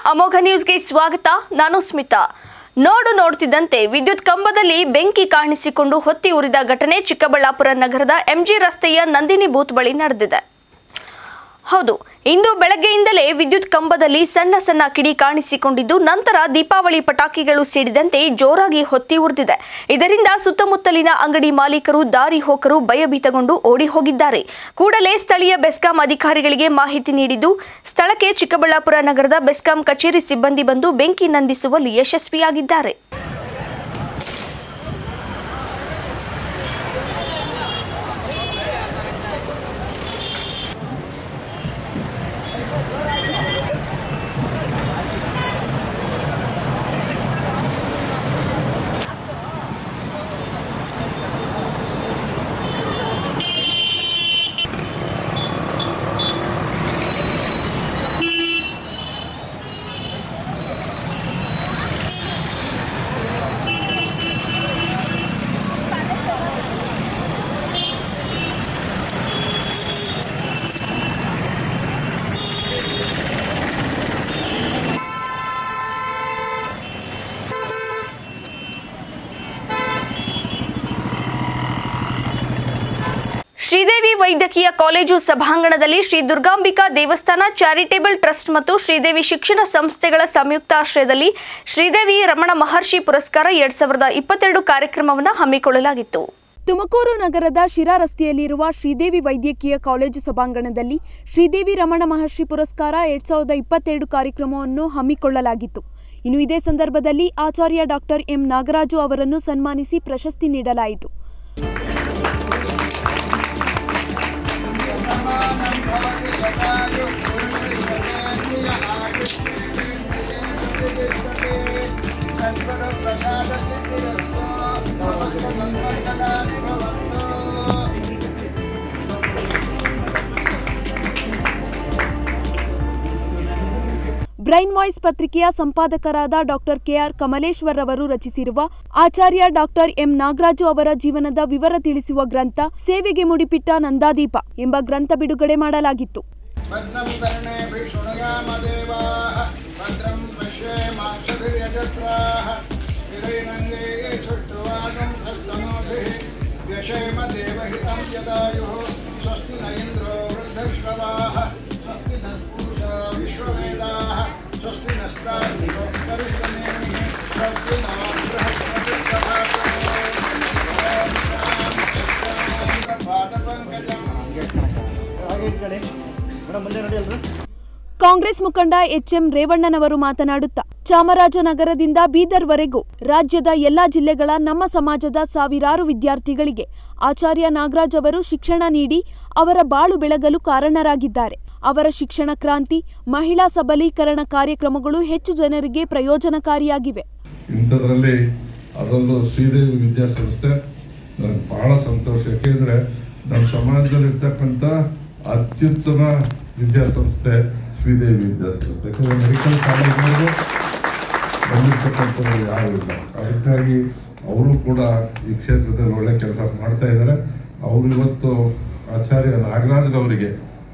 ಅಮೋಘ ನ್ಯೂಸ್ಗೆ ಸ್ವಾಗತ ನಾನು ಸ್ಮಿತಾ ನೋಡು ನೋಡ್ತಿದ್ದಂತೆ ವಿದ್ಯುತ್ ಕಂಬದಲ್ಲಿ ಬೆಂಕಿ ಕಾಣಿಸಿಕೊಂಡು ಹೊತ್ತಿ ಉರಿದ ಘಟನೆ ಚಿಕ್ಕಬಳ್ಳಾಪುರ ನಗರದ ಎಂಜಿ ರಸ್ತೆಯ ನಂದಿನಿ ಬೂತ್ ಬಳಿ ನಡೆದಿದೆ ಹೌದು ಇಂದು ಬೆಳಗ್ಗೆಯಿಂದಲೇ ವಿದ್ಯುತ್ ಕಂಬದಲ್ಲಿ ಸಣ್ಣ ಸಣ್ಣ ಕಿಡಿ ಕಾಣಿಸಿಕೊಂಡಿದ್ದು ನಂತರ ದೀಪಾವಳಿ ಪಟಾಕಿಗಳು ಸಿಡಿದಂತೆ ಜೋರಾಗಿ ಹೊತ್ತಿ ಉರಿದಿದೆ ಇದರಿಂದ ಸುತ್ತಮುತ್ತಲಿನ ಅಂಗಡಿ ಮಾಲೀಕರು ದಾರಿ ಹೋಕರು ಭಯಭೀತಗೊಂಡು ಓಡಿ ಹೋಗಿದ್ದಾರೆ ಕೂಡಲೇ ಸ್ಥಳೀಯ ಬೆಸ್ಕಾಂ ಅಧಿಕಾರಿಗಳಿಗೆ ಮಾಹಿತಿ ನೀಡಿದ್ದು ಸ್ಥಳಕ್ಕೆ ಚಿಕ್ಕಬಳ್ಳಾಪುರ ನಗರದ ಬೆಸ್ಕಾಂ ಕಚೇರಿ ಸಿಬ್ಬಂದಿ ಬಂದು ಬೆಂಕಿ ನಂದಿಸುವಲ್ಲಿ ಯಶಸ್ವಿಯಾಗಿದ್ದಾರೆ ಶ್ರೀದೇವಿ ವೈದ್ಯಕೀಯ ಕಾಲೇಜು ಸಭಾಂಗಣದಲ್ಲಿ ಶ್ರೀ ದುರ್ಗಾಂಬಿಕಾ ದೇವಸ್ಥಾನ ಚಾರಿಟೇಬಲ್ ಟ್ರಸ್ಟ್ ಮತ್ತು ಶ್ರೀದೇವಿ ಶಿಕ್ಷಣ ಸಂಸ್ಥೆಗಳ ಸಂಯುಕ್ತಾಶ್ರಯದಲ್ಲಿ ಶ್ರೀದೇವಿ ರಮಣ ಮಹರ್ಷಿ ಪುರಸ್ಕಾರ ಎರಡ್ ಸಾವಿರದ ಇಪ್ಪತ್ತೆರಡು ಕಾರ್ಯಕ್ರಮವನ್ನು ಹಮ್ಮಿಕೊಳ್ಳಲಾಗಿತ್ತು ತುಮಕೂರು ನಗರದ ಶಿರಾ ರಸ್ತೆಯಲ್ಲಿರುವ ಶ್ರೀದೇವಿ ವೈದ್ಯಕೀಯ ಕಾಲೇಜು ಸಭಾಂಗಣದಲ್ಲಿ ಶ್ರೀದೇವಿ ರಮಣ ಮಹರ್ಷಿ ಪುರಸ್ಕಾರ ಎರಡ್ ಸಾವಿರದ ಇಪ್ಪತ್ತೆರಡು ಕಾರ್ಯಕ್ರಮವನ್ನು ಹಮ್ಮಿಕೊಳ್ಳಲಾಗಿತ್ತು ಇನ್ನು ಇದೇ ಸಂದರ್ಭದಲ್ಲಿ ಆಚಾರ್ಯ ಡಾಕ್ಟರ್ ಎಂ ನಾಗರಾಜು ಅವರನ್ನು ಸನ್ಮಾನಿಸಿ ಪ್ರಶಸ್ತಿ ನೀಡಲಾಯಿತು ಪ್ರಸಾದ ಸಿದ್ಧಿರಸ್ತು ಸಮಸ್ತ ಸಂಪರ್ಕಲಾನಿ ಭವಂತು ಬ್ರೈನ್ ವಾಯ್ಸ್ ಪತ್ರಿಕೆಯ ಸಂಪಾದಕರಾದ ಡಾಕ್ಟರ್ ಕೆಆರ್ ಕಮಲೇಶ್ವರ್ ಅವರು ರಚಿಸಿರುವ ಆಚಾರ್ಯ ಡಾಕ್ಟರ್ ಎಂ ನಾಗರಾಜು ಅವರ ಜೀವನದ ವಿವರ ತಿಳಿಸುವ ಗ್ರಂಥ ಸೇವೆಗೆ ಮುಡಿಪಿಟ್ಟ ನಂದಾದೀಪ ಎಂಬ ಗ್ರಂಥ ಬಿಡುಗಡೆ ಮಾಡಲಾಗಿತ್ತು ಭದ್ರಂ ಕರ್ಣೇಭಿः शृणुयाम देवाः भद्रं पश्येमाक्षभिर्यजत्राः विदैनन्दे सुष्ठुवागं सत्तनोभिः व्यशेम देवहितं यदायुः स्वस्ति न इन्द्रो वृद्धश्रवाः स्वस्ति नः पूषा विश्ववेदाः स्वस्ति नस्तारिष्टनेमिः स्वस्ति नो बृहस्पतिर्दधातु ಕಾಂಗ್ರೆಸ್ ಮುಖಂಡ ಎಚ್ಎಂ ರೇವಣ್ಣನವರು ಮಾತನಾಡುತ್ತಾ ಚಾಮರಾಜನಗರದಿಂದ ಬೀದರ್ವರೆಗೂ ರಾಜ್ಯದ ಎಲ್ಲಾ ಜಿಲ್ಲೆಗಳ ನಮ್ಮ ಸಮಾಜದ ಸಾವಿರಾರು ವಿದ್ಯಾರ್ಥಿಗಳಿಗೆ ಆಚಾರ್ಯ ನಾಗರಾಜ್ ಅವರು ಶಿಕ್ಷಣ ನೀಡಿ ಅವರ ಬಾಳು ಬೆಳಗಲು ಕಾರಣರಾಗಿದ್ದಾರೆ ಅವರ ಶಿಕ್ಷಣ ಕ್ರಾಂತಿ ಮಹಿಳಾ ಸಬಲೀಕರಣ ಕಾರ್ಯಕ್ರಮಗಳು ಹೆಚ್ಚು ಜನರಿಗೆ ಪ್ರಯೋಜನಕಾರಿಯಾಗಿವೆ ಇಂಥದ್ರಲ್ಲಿ ಅದರಲ್ಲೂ ಶ್ರೀದೇವಿ ವಿದ್ಯಾಸಂಸ್ಥೆ ನನಗೆ ಬಹಳ ಸಂತೋಷ ಯಾಕೆಂದರೆ ನಮ್ಮ ಸಮಾಜದಲ್ಲಿರ್ತಕ್ಕಂಥ ಅತ್ಯುತ್ತಮ ವಿದ್ಯಾಸಂಸ್ಥೆ ಶ್ರೀದೇವಿ ವಿದ್ಯಾಸಂಸ್ಥೆ ಯಾಕಂದರೆ ಮೆಡಿಕಲ್ ಕಾಲೇಜ್ನವರು ಬಂದಿರ್ತಕ್ಕಂಥವ್ರು ಯಾರು ಇಲ್ಲ ಅದಕ್ಕಾಗಿ ಅವರು ಕೂಡ ಈ ಕ್ಷೇತ್ರದಲ್ಲಿ ಒಳ್ಳೆ ಕೆಲಸ ಮಾಡ್ತಾ ಇದ್ದಾರೆ ಅವರು ಇವತ್ತು ಆಚಾರ್ಯ ನಾಗರಾಜ್ರವರಿಗೆ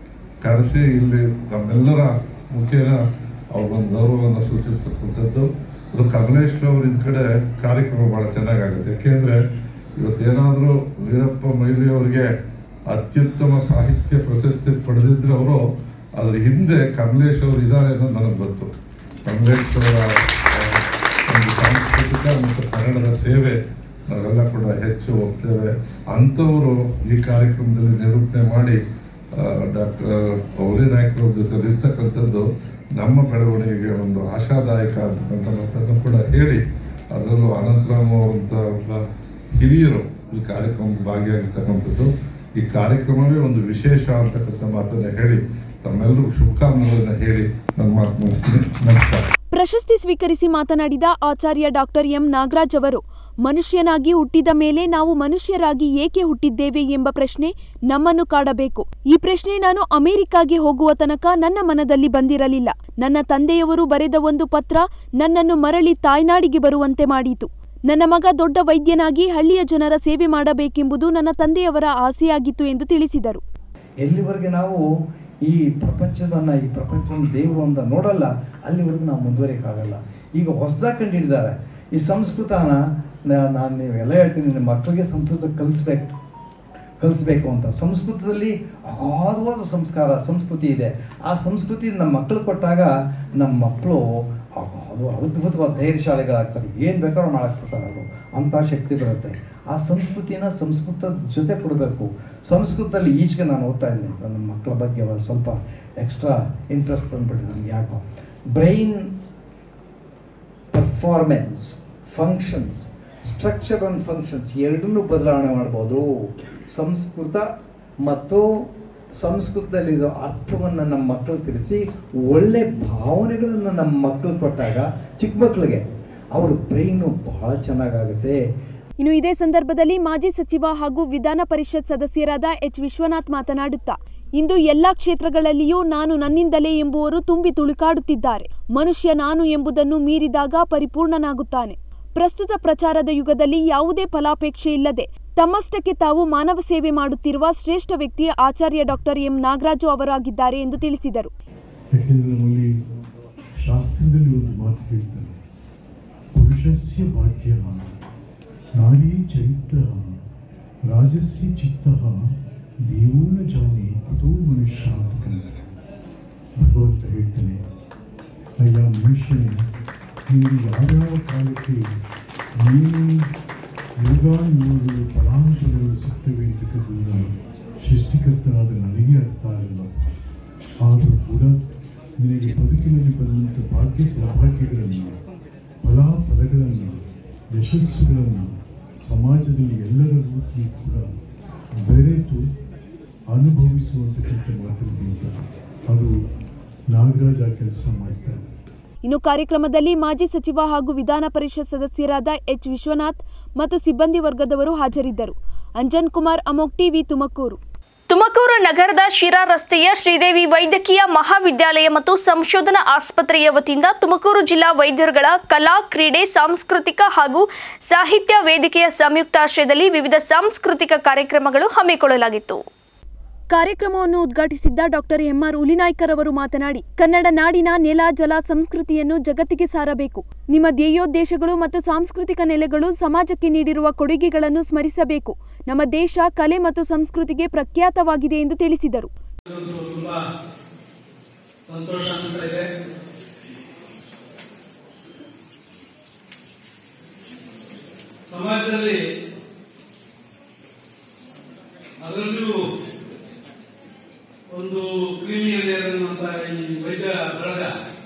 ಕರೆಸಿ ಇಲ್ಲಿ ತಮ್ಮೆಲ್ಲರ ಮುಖೇನ ಅವ್ರಿಗೊಂದು ಗೌರವವನ್ನು ಸೂಚಿಸತಕ್ಕಂಥದ್ದು ಅದು ಕಮಲೇಶ್ವರ ಅವ್ರ ಇದ್ ಕಡೆ ಕಾರ್ಯಕ್ರಮ ಭಾಳ ಚೆನ್ನಾಗಾಗುತ್ತೆ ಯಾಕೆಂದರೆ ಇವತ್ತೇನಾದರೂ ವೀರಪ್ಪ ಮೊಯ್ಲಿ ಅವರಿಗೆ ಅತ್ಯುತ್ತಮ ಸಾಹಿತ್ಯ ಪ್ರಶಸ್ತಿ ಪಡೆದಿದ್ರೆ ಅವರು ಅದ್ರ ಹಿಂದೆ ಕಮಲೇಶ್ ಅವರು ಇದ್ದಾರೆ ಅನ್ನೋದು ನನಗೆ ಗೊತ್ತು ಕಮಲೇಶ್ ಅವರ ಆ, ಒಂದು ಸಾಂಸ್ಕೃತಿಕ ಮತ್ತು ಕನ್ನಡದ ಸೇವೆ ನಾವೆಲ್ಲ ಕೂಡ ಹೆಚ್ಚು ಒಪ್ತೇವೆ ಅಂಥವರು ಈ ಕಾರ್ಯಕ್ರಮದಲ್ಲಿ ನಿರೂಪಣೆ ಮಾಡಿ ಡಾಕ್ಟರ್ ಅವಳಿ ನಾಯ್ಕರ ಜೊತೆ ಇರ್ತಕ್ಕಂಥದ್ದು ನಮ್ಮ ಬೆಳವಣಿಗೆಗೆ ಒಂದು ಆಶಾದಾಯಕ ಅಂತಕ್ಕಂಥ ಮಾತನ್ನು ಕೂಡ ಹೇಳಿ ಅದರಲ್ಲೂ ಅನಂತರಾಮ್ ಅವರಂಥ ಒಬ್ಬ ಹಿರಿಯರು ಈ ಕಾರ್ಯಕ್ರಮಕ್ಕೆ ಭಾಗಿಯಾಗಿರ್ತಕ್ಕಂಥದ್ದು ಈ ಕಾರ್ಯಕ್ರಮವೇ ಒಂದು ವಿಶೇಷ ಅಂತಕ್ಕಂಥ ಮಾತನ್ನು ಹೇಳಿ ತಮ್ಮೆಲ್ಲರಿಗೂ ಶುಭಕಾಮನೆಗಳನ್ನು ಹೇಳಿ ನನ್ನ ಮಾತು ಮುಗಿಸ್ತೀನಿ ನಮಸ್ಕಾರ ಪ್ರಶಸ್ತಿ ಸ್ವೀಕರಿಸಿ ಮಾತನಾಡಿದ ಆಚಾರ್ಯ ಡಾಕ್ಟರ್ ಎಂ ನಾಗರಾಜ್ ಅವರು ಮನುಷ್ಯನಾಗಿ ಹುಟ್ಟಿದ ಮೇಲೆ ನಾವು ಮನುಷ್ಯರಾಗಿ ಏಕೆ ಹುಟ್ಟಿದ್ದೇವೆ ಎಂಬ ಪ್ರಶ್ನೆ ನಮ್ಮನ್ನು ಕಾಡಬೇಕು ಈ ಪ್ರಶ್ನೆ ನಾನು ಅಮೆರಿಕಾಗೆ ಹೋಗುವ ತನಕ ನನ್ನ ಮನದಲ್ಲಿ ಬಂದಿರಲಿಲ್ಲ ನನ್ನ ತಂದೆಯವರು ಬರೆದ ಒಂದು ಪತ್ರ ನನ್ನನ್ನು ಮರಳಿ ತಾಯ್ನಾಡಿಗೆ ಬರುವಂತೆ ಮಾಡಿತು ನನ್ನ ಮಗ ದೊಡ್ಡ ವೈದ್ಯನಾಗಿ ಹಳ್ಳಿಯ ಜನರ ಸೇವೆ ಮಾಡಬೇಕೆಂಬುದು ನನ್ನ ತಂದೆಯವರ ಆಸೆಯಾಗಿತ್ತು ಎಂದು ತಿಳಿಸಿದರು ಎಲ್ಲಿವರೆಗೆ ನಾವು ಈ ಪ್ರಪಂಚವನ್ನು ಈ ಪ್ರಪಂಚವನ್ನು ದೇವರು ಅಂತ ನೋಡಲ್ಲ ಅಲ್ಲಿವರೆಗೂ ನಾವು ಮುಂದುವರಿಯೋಕ್ಕಾಗಲ್ಲ ಈಗ ಹೊಸದಾಗಿ ಕಂಡುಹಿಡಿದಾರೆ ಈ ಸಂಸ್ಕೃತನ ನಾನು ನೀವೆಲ್ಲ ಹೇಳ್ತೀನಿ ನಿಮ್ಮ ಮಕ್ಕಳಿಗೆ ಸಂಸ್ಕೃತ ಕಲಿಸ್ಬೇಕು ಕಲಿಸ್ಬೇಕು ಅಂತ ಸಂಸ್ಕೃತದಲ್ಲಿ ಅಗಾಧವಾದ ಸಂಸ್ಕಾರ ಸಂಸ್ಕೃತಿ ಇದೆ ಆ ಸಂಸ್ಕೃತಿ ನಮ್ಮ ಮಕ್ಕಳು ಕೊಟ್ಟಾಗ ನಮ್ಮ ಮಕ್ಕಳು ಅದು ಅದ್ಭುತವಾದ ಧೈರ್ಯಶಾಲಿಗಳಾಗ್ತಾರೆ ಏನು ಬೇಕಾದ್ರೂ ಮಾಡಕ್ಕೆ ಅವರು ಅಂಥ ಶಕ್ತಿ ಬರುತ್ತೆ ಆ ಸಂಸ್ಕೃತಿನ ಸಂಸ್ಕೃತ ಜೊತೆ ಕೊಡಬೇಕು ಸಂಸ್ಕೃತದಲ್ಲಿ ಈಚೆಗೆ ನಾನು ಓದ್ತಾ ಇದ್ದೀನಿ ಸೊ ನಮ್ಮ ಮಕ್ಕಳ ಬಗ್ಗೆ ಒಂದು ಸ್ವಲ್ಪ ಎಕ್ಸ್ಟ್ರಾ ಇಂಟ್ರೆಸ್ಟ್ ಬಂದ್ಬಿಟ್ಟಿದೆ ನನಗೆ ಯಾಕೋ brain performance functions structure and functions ಎರಡನ್ನೂ ಬದಲಾವಣೆ ಮಾಡ್ಬೋದು ಸಂಸ್ಕೃತ ಮತ್ತು ಸಂಸ್ಕೃತದಲ್ಲಿರೋ ಅರ್ಥವನ್ನು ನಮ್ಮ ಮಕ್ಕಳು ತಿಳಿಸಿ ಒಳ್ಳೆ ಭಾವನೆಗಳನ್ನು ನಮ್ಮ ಮಕ್ಕಳು ಕೊಟ್ಟಾಗ ಚಿಕ್ಕ ಮಕ್ಕಳಿಗೆ ಅವ್ರ ಬ್ರೈನು ಬಹಳ ಚೆನ್ನಾಗಾಗುತ್ತೆ ಇನ್ನು ಇದೇ ಸಂದರ್ಭದಲ್ಲಿ ಮಾಜಿ ಸಚಿವ ಹಾಗೂ ವಿಧಾನ ಪರಿಷತ್ ಸದಸ್ಯರಾದ ಎಚ್ ವಿಶ್ವನಾಥ್ ಮಾತನಾಡುತ್ತಾ ಇಂದು ಎಲ್ಲಾ ಕ್ಷೇತ್ರಗಳಲ್ಲಿಯೂ ನಾನು ನನ್ನಿಂದಲೇ ಎಂಬುವರು ತುಂಬಿ ತುಳುಕಾಡುತ್ತಿದ್ದಾರೆ ಮನುಷ್ಯ ನಾನು ಎಂಬುದನ್ನು ಮೀರಿದಾಗ ಪರಿಪೂರ್ಣನಾಗುತ್ತಾನೆ ಪ್ರಸ್ತುತ ಪ್ರಚಾರದ ಯುಗದಲ್ಲಿ ಯಾವುದೇ ಫಲಾಪೇಕ್ಷೆ ಇಲ್ಲದೆ ತಮ್ಮಷ್ಟಕ್ಕೆ ತಾವು ಮಾನವ ಸೇವೆ ಮಾಡುತ್ತಿರುವ ಶ್ರೇಷ್ಠ ವ್ಯಕ್ತಿ ಆಚಾರ್ಯ ಡಾಕ್ಟರ್ ಎಂ ನಾಗರಾಜು ಅವರಾಗಿದ್ದಾರೆ ಎಂದು ತಿಳಿಸಿದರು ಯಾಕೆಂದರೆ ನಮ್ಮಲ್ಲಿ ಶಾಸ್ತ್ರದಲ್ಲಿ ಒಂದು ಮಾತು ಹೇಳ್ತಾರೆ ಪುರುಷಸ್ಯ ಭಾಗ್ಯ ನಾರಿ ಚರಿತ್ರ ರಾಜಸ್ಯ ಚಿತ್ತ ದೇವೂನ ಜಾನೆ ಕುತೋ ಮನುಷ್ಯ ಅಂತ ಕರೀತಾರೆ. ಭಗವಂತ ಹೇಳ್ತಾನೆ ಅಯ್ಯ ಮನುಷ್ಯನೇ ನೀನು ಯಾವ್ಯಾವ ಕಾಲಕ್ಕೆ ನೀನು ಯೋಗಾನ್ಯೋಗಗಳು ಫಲಾಂಶಗಳು ಸಿಗ್ತವೆ ಅಂತಕ್ಕಂಥದ್ದನ್ನ ಸೃಷ್ಟಿಕರ್ತನಾದ ನನಗೆ ಅರ್ಥ ಆಗಲ್ಲ ಆದರೂ ಕೂಡ ನಿನಗೆ ಬದುಕಿನಲ್ಲಿ ಬಂದಂಥ ಭಾಗ್ಯ ಸೌಭಾಗ್ಯಗಳನ್ನು ಫಲ ಪದಗಳನ್ನು ಯಶಸ್ಸುಗಳನ್ನು ಸಮಾಜದಲ್ಲಿ ಎಲ್ಲರಲ್ಲೂ ನೀ ಕೂಡ ಬೆರೆತು ಅನುಭವಿಸುವಂತಕ್ಕಂಥ ಮಾತುಗಳು ಅದು ನಾಗರಾಜ ಕೆಲಸ ಮಾಡ್ತಾರೆ ಇನ್ನು ಕಾರ್ಯಕ್ರಮದಲ್ಲಿ ಮಾಜಿ ಸಚಿವ ಹಾಗೂ ವಿಧಾನ ಪರಿಷತ್ ಸದಸ್ಯರಾದ ಎಚ್ ವಿಶ್ವನಾಥ್ ಮತ್ತು ಸಿಬ್ಬಂದಿ ವರ್ಗದವರು ಹಾಜರಿದ್ದರು ಅಂಜನ್ ಕುಮಾರ್ ಅಮೋಕ್ ಟಿವಿ ತುಮಕೂರು ತುಮಕೂರು ನಗರದ ಶಿರಾ ರಸ್ತೆಯ ಶ್ರೀದೇವಿ ವೈದ್ಯಕೀಯ ಮಹಾವಿದ್ಯಾಲಯ ಮತ್ತು ಸಂಶೋಧನಾ ಆಸ್ಪತ್ರೆಯ ವತಿಯಿಂದ ತುಮಕೂರು ಜಿಲ್ಲಾ ವೈದ್ಯರುಗಳ ಕಲಾ ಕ್ರೀಡೆ ಸಾಂಸ್ಕೃತಿಕ ಹಾಗೂ ಸಾಹಿತ್ಯ ವೇದಿಕೆಯ ಸಂಯುಕ್ತಾಶ್ರಯದಲ್ಲಿ ವಿವಿಧ ಸಾಂಸ್ಕೃತಿಕ ಕಾರ್ಯಕ್ರಮಗಳು ಹಮ್ಮಿಕೊಳ್ಳಲಾಗಿತ್ತು ಕಾರ್ಯಕ್ರಮವನ್ನು ಉದ್ಘಾಟಿಸಿದ್ದ ಡಾಕ್ಟರ್ ಎಂಆರ್ ಉಲಿನಾಯ್ಕರ್ ಅವರು ಮಾತನಾಡಿ ಕನ್ನಡ ನಾಡಿನ ನೆಲ ಜಲ ಸಂಸ್ಕೃತಿಯನ್ನು ಜಗತ್ತಿಗೆ ಸಾರಬೇಕು ನಿಮ್ಮ ಧ್ಯೇಯೋದ್ದೇಶಗಳು ಮತ್ತು ಸಾಂಸ್ಕೃತಿಕ ನೆಲೆಗಳು ಸಮಾಜಕ್ಕೆ ನೀಡಿರುವ ಕೊಡುಗೆಗಳನ್ನು ಸ್ಮರಿಸಬೇಕು ನಮ್ಮ ದೇಶ ಕಲೆ ಮತ್ತು ಸಂಸ್ಕೃತಿಗೆ ಪ್ರಖ್ಯಾತವಾಗಿದೆ ಎಂದು ತಿಳಿಸಿದರು ಇವತ್ತು ತುಂಬಾ ಸಂತೋಷ ಅಂತ ಇದೆ ಸಮಾಜದಲ್ಲಿ ಅದರಲ್ಲಿಯೂ ಒಂದು ಕ್ರಿಮಿಯಲ್ಲಿ ಅನ್ನುವಂತ ಈ ವೈದ್ಯ ಬಳಗ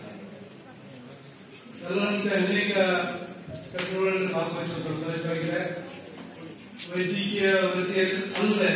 ಎಲ್ಲರಂತೆ ಅನೇಕ ಚಟುವಟಿಕೆಗಳಲ್ಲಿ ಭಾಗವಹಿಸುವುದು ಸಹಜವಾಗಿದೆ ವೈದ್ಯಕೀಯ ವೃತ್ತಿಯಲ್ಲಿ ಅಲ್ಲದೆ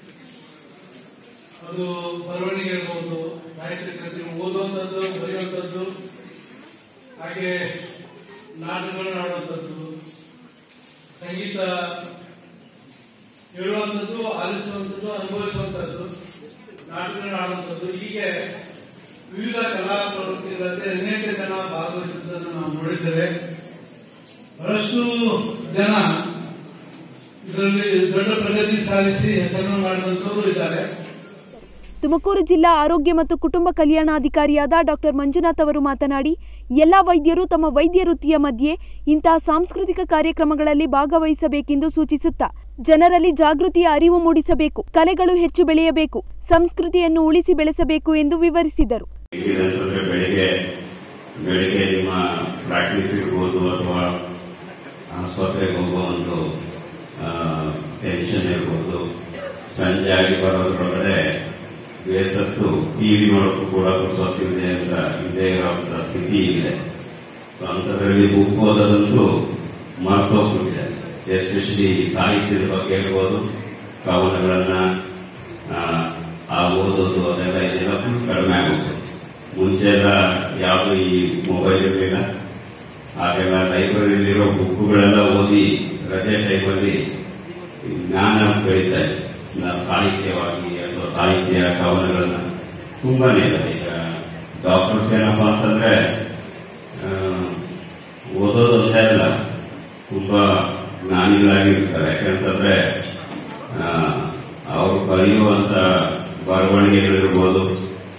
ಅದು ಬರವಣಿಗೆ ಇರ್ಬೋದು ಸಾಹಿತ್ಯ ಕೃತಿ ಓದುವಂಥದ್ದು ಬರೆಯುವಂಥದ್ದು ಹಾಗೆ ನಾಟಕಗಳನ್ನು ಆಡುವಂಥದ್ದು ಸಂಗೀತ ಹೇಳುವಂಥದ್ದು ಆಲಿಸುವಂಥದ್ದು ಅನುಭವಿಸುವಂಥದ್ದು ನಾಟಕಗಳನ್ನು ಆಡುವಂಥದ್ದು ಹೀಗೆ ವಿವಿಧ ಕಲಾ ಪ್ರವೃತ್ತಿಗಳಲ್ಲಿ ಅನೇಕ ಜನ ಭಾಗವಹಿಸುವುದನ್ನು ನಾವು ನೋಡಿದ್ದೇವೆ ಬಹಳಷ್ಟು ಜನ ಇದರಲ್ಲಿ ದೊಡ್ಡ ಪ್ರಗತಿ ಸಾಧಿಸಿ ಹೆಸರನ್ನು ಮಾಡಿದಂಥವರು ಇದ್ದಾರೆ ತುಮಕೂರು ಜಿಲ್ಲಾ ಆರೋಗ್ಯ ಮತ್ತು ಕುಟುಂಬ ಕಲ್ಯಾಣಾಧಿಕಾರಿಯಾದ ಡಾಕ್ಟರ್ ಮಂಜುನಾಥ್ ಅವರು ಮಾತನಾಡಿ ಎಲ್ಲ ವೈದ್ಯರು ತಮ್ಮ ವೈದ್ಯ ವೃತ್ತಿಯ ಮಧ್ಯೆ ಇಂತಹ ಸಾಂಸ್ಕೃತಿಕ ಕಾರ್ಯಕ್ರಮಗಳಲ್ಲಿ ಭಾಗವಹಿಸಬೇಕೆಂದು ಸೂಚಿಸುತ್ತಾ ಜನರಲ್ಲಿ ಜಾಗೃತಿಯ ಅರಿವು ಮೂಡಿಸಬೇಕು ಕಲೆಗಳು ಹೆಚ್ಚು ಬೆಳೆಯಬೇಕು ಸಂಸ್ಕೃತಿಯನ್ನು ಉಳಿಸಿ ಬೆಳೆಸಬೇಕು ಎಂದು ವಿವರಿಸಿದರು ಹೇಗಿದಂತಂದ್ರೆ ಬೆಳಿಗ್ಗೆ ಬೆಳಿಗ್ಗೆ ನಿಮ್ಮ ಪ್ರಾಕ್ಟೀಸ್ ಇರ್ಬೋದು ಅಥವಾ ಆಸ್ಪತ್ರೆಗೆ ಹೋಗುವ ಒಂದು ಟೆನ್ಷನ್ ಇರ್ಬೋದು ಸಂಜೆ ಆಗಿ ಬರೋದ್ರೊಳಗಡೆ ಬೇಸತ್ತು ಟಿವಿ ನೋಡೋಕ್ಕೂ ಕೂಡ ಪುರ್ಸೊತ್ತಿದೆ ಅಂತ ಇದೇ ಇರೋಂಥ ಸ್ಥಿತಿ ಇದೆ ಸೊ ಅಂಥದ್ರಲ್ಲಿ ಬುಕ್ ಓದೋದಂತೂ ಮರ್ತೋಗ್ಬಿಟ್ಟಿದೆ ಎಸ್ಪೆಷಲಿ ಸಾಹಿತ್ಯದ ಬಗ್ಗೆ ಇರ್ಬೋದು ಕವನಗಳನ್ನ ಆ, ಆ ಓದೋದು ಅದೆಲ್ಲ ಇದೆಲ್ಲ ಫುಲ್ ಕಡಿಮೆ ಆಗುತ್ತೆ ಮುಂಚೆ ಎಲ್ಲ ಯಾವುದು ಈ ಮೊಬೈಲ್ ಇರಲಿಲ್ಲ ಹಾಗೆಲ್ಲ ಲೈಬ್ರರಿಲಿರೋ ಬುಕ್ಗಳೆಲ್ಲ ಓದಿ ರಜೆ ಟೈಮಲ್ಲಿ ಜ್ಞಾನ ಬೆಳೀತಾ ಇದೆ ಸ- ಸಾಹಿತ್ಯವಾಗಿ ಅಥವಾ ಸಾಹಿತ್ಯ ಕವನಗಳನ್ನ ತುಂಬಾನೇ ಇದೆ ಈಗ ಡಾಕ್ಟರ್ಸ್ ಏನಪ್ಪಾ ಅಂತಂದ್ರೆ ಆ, ಓದೋದೊಂದೇ ಅಲ್ಲ ತುಂಬಾ ಜ್ಞಾನಿಗಳಾಗಿರ್ತಾರೆ ಯಾಕಂತಂದ್ರೆ ಆ, ಅವರು ಬರೆಯುವಂತ ಬರವಣಿಗೆಗಳಿರ್ಬೋದು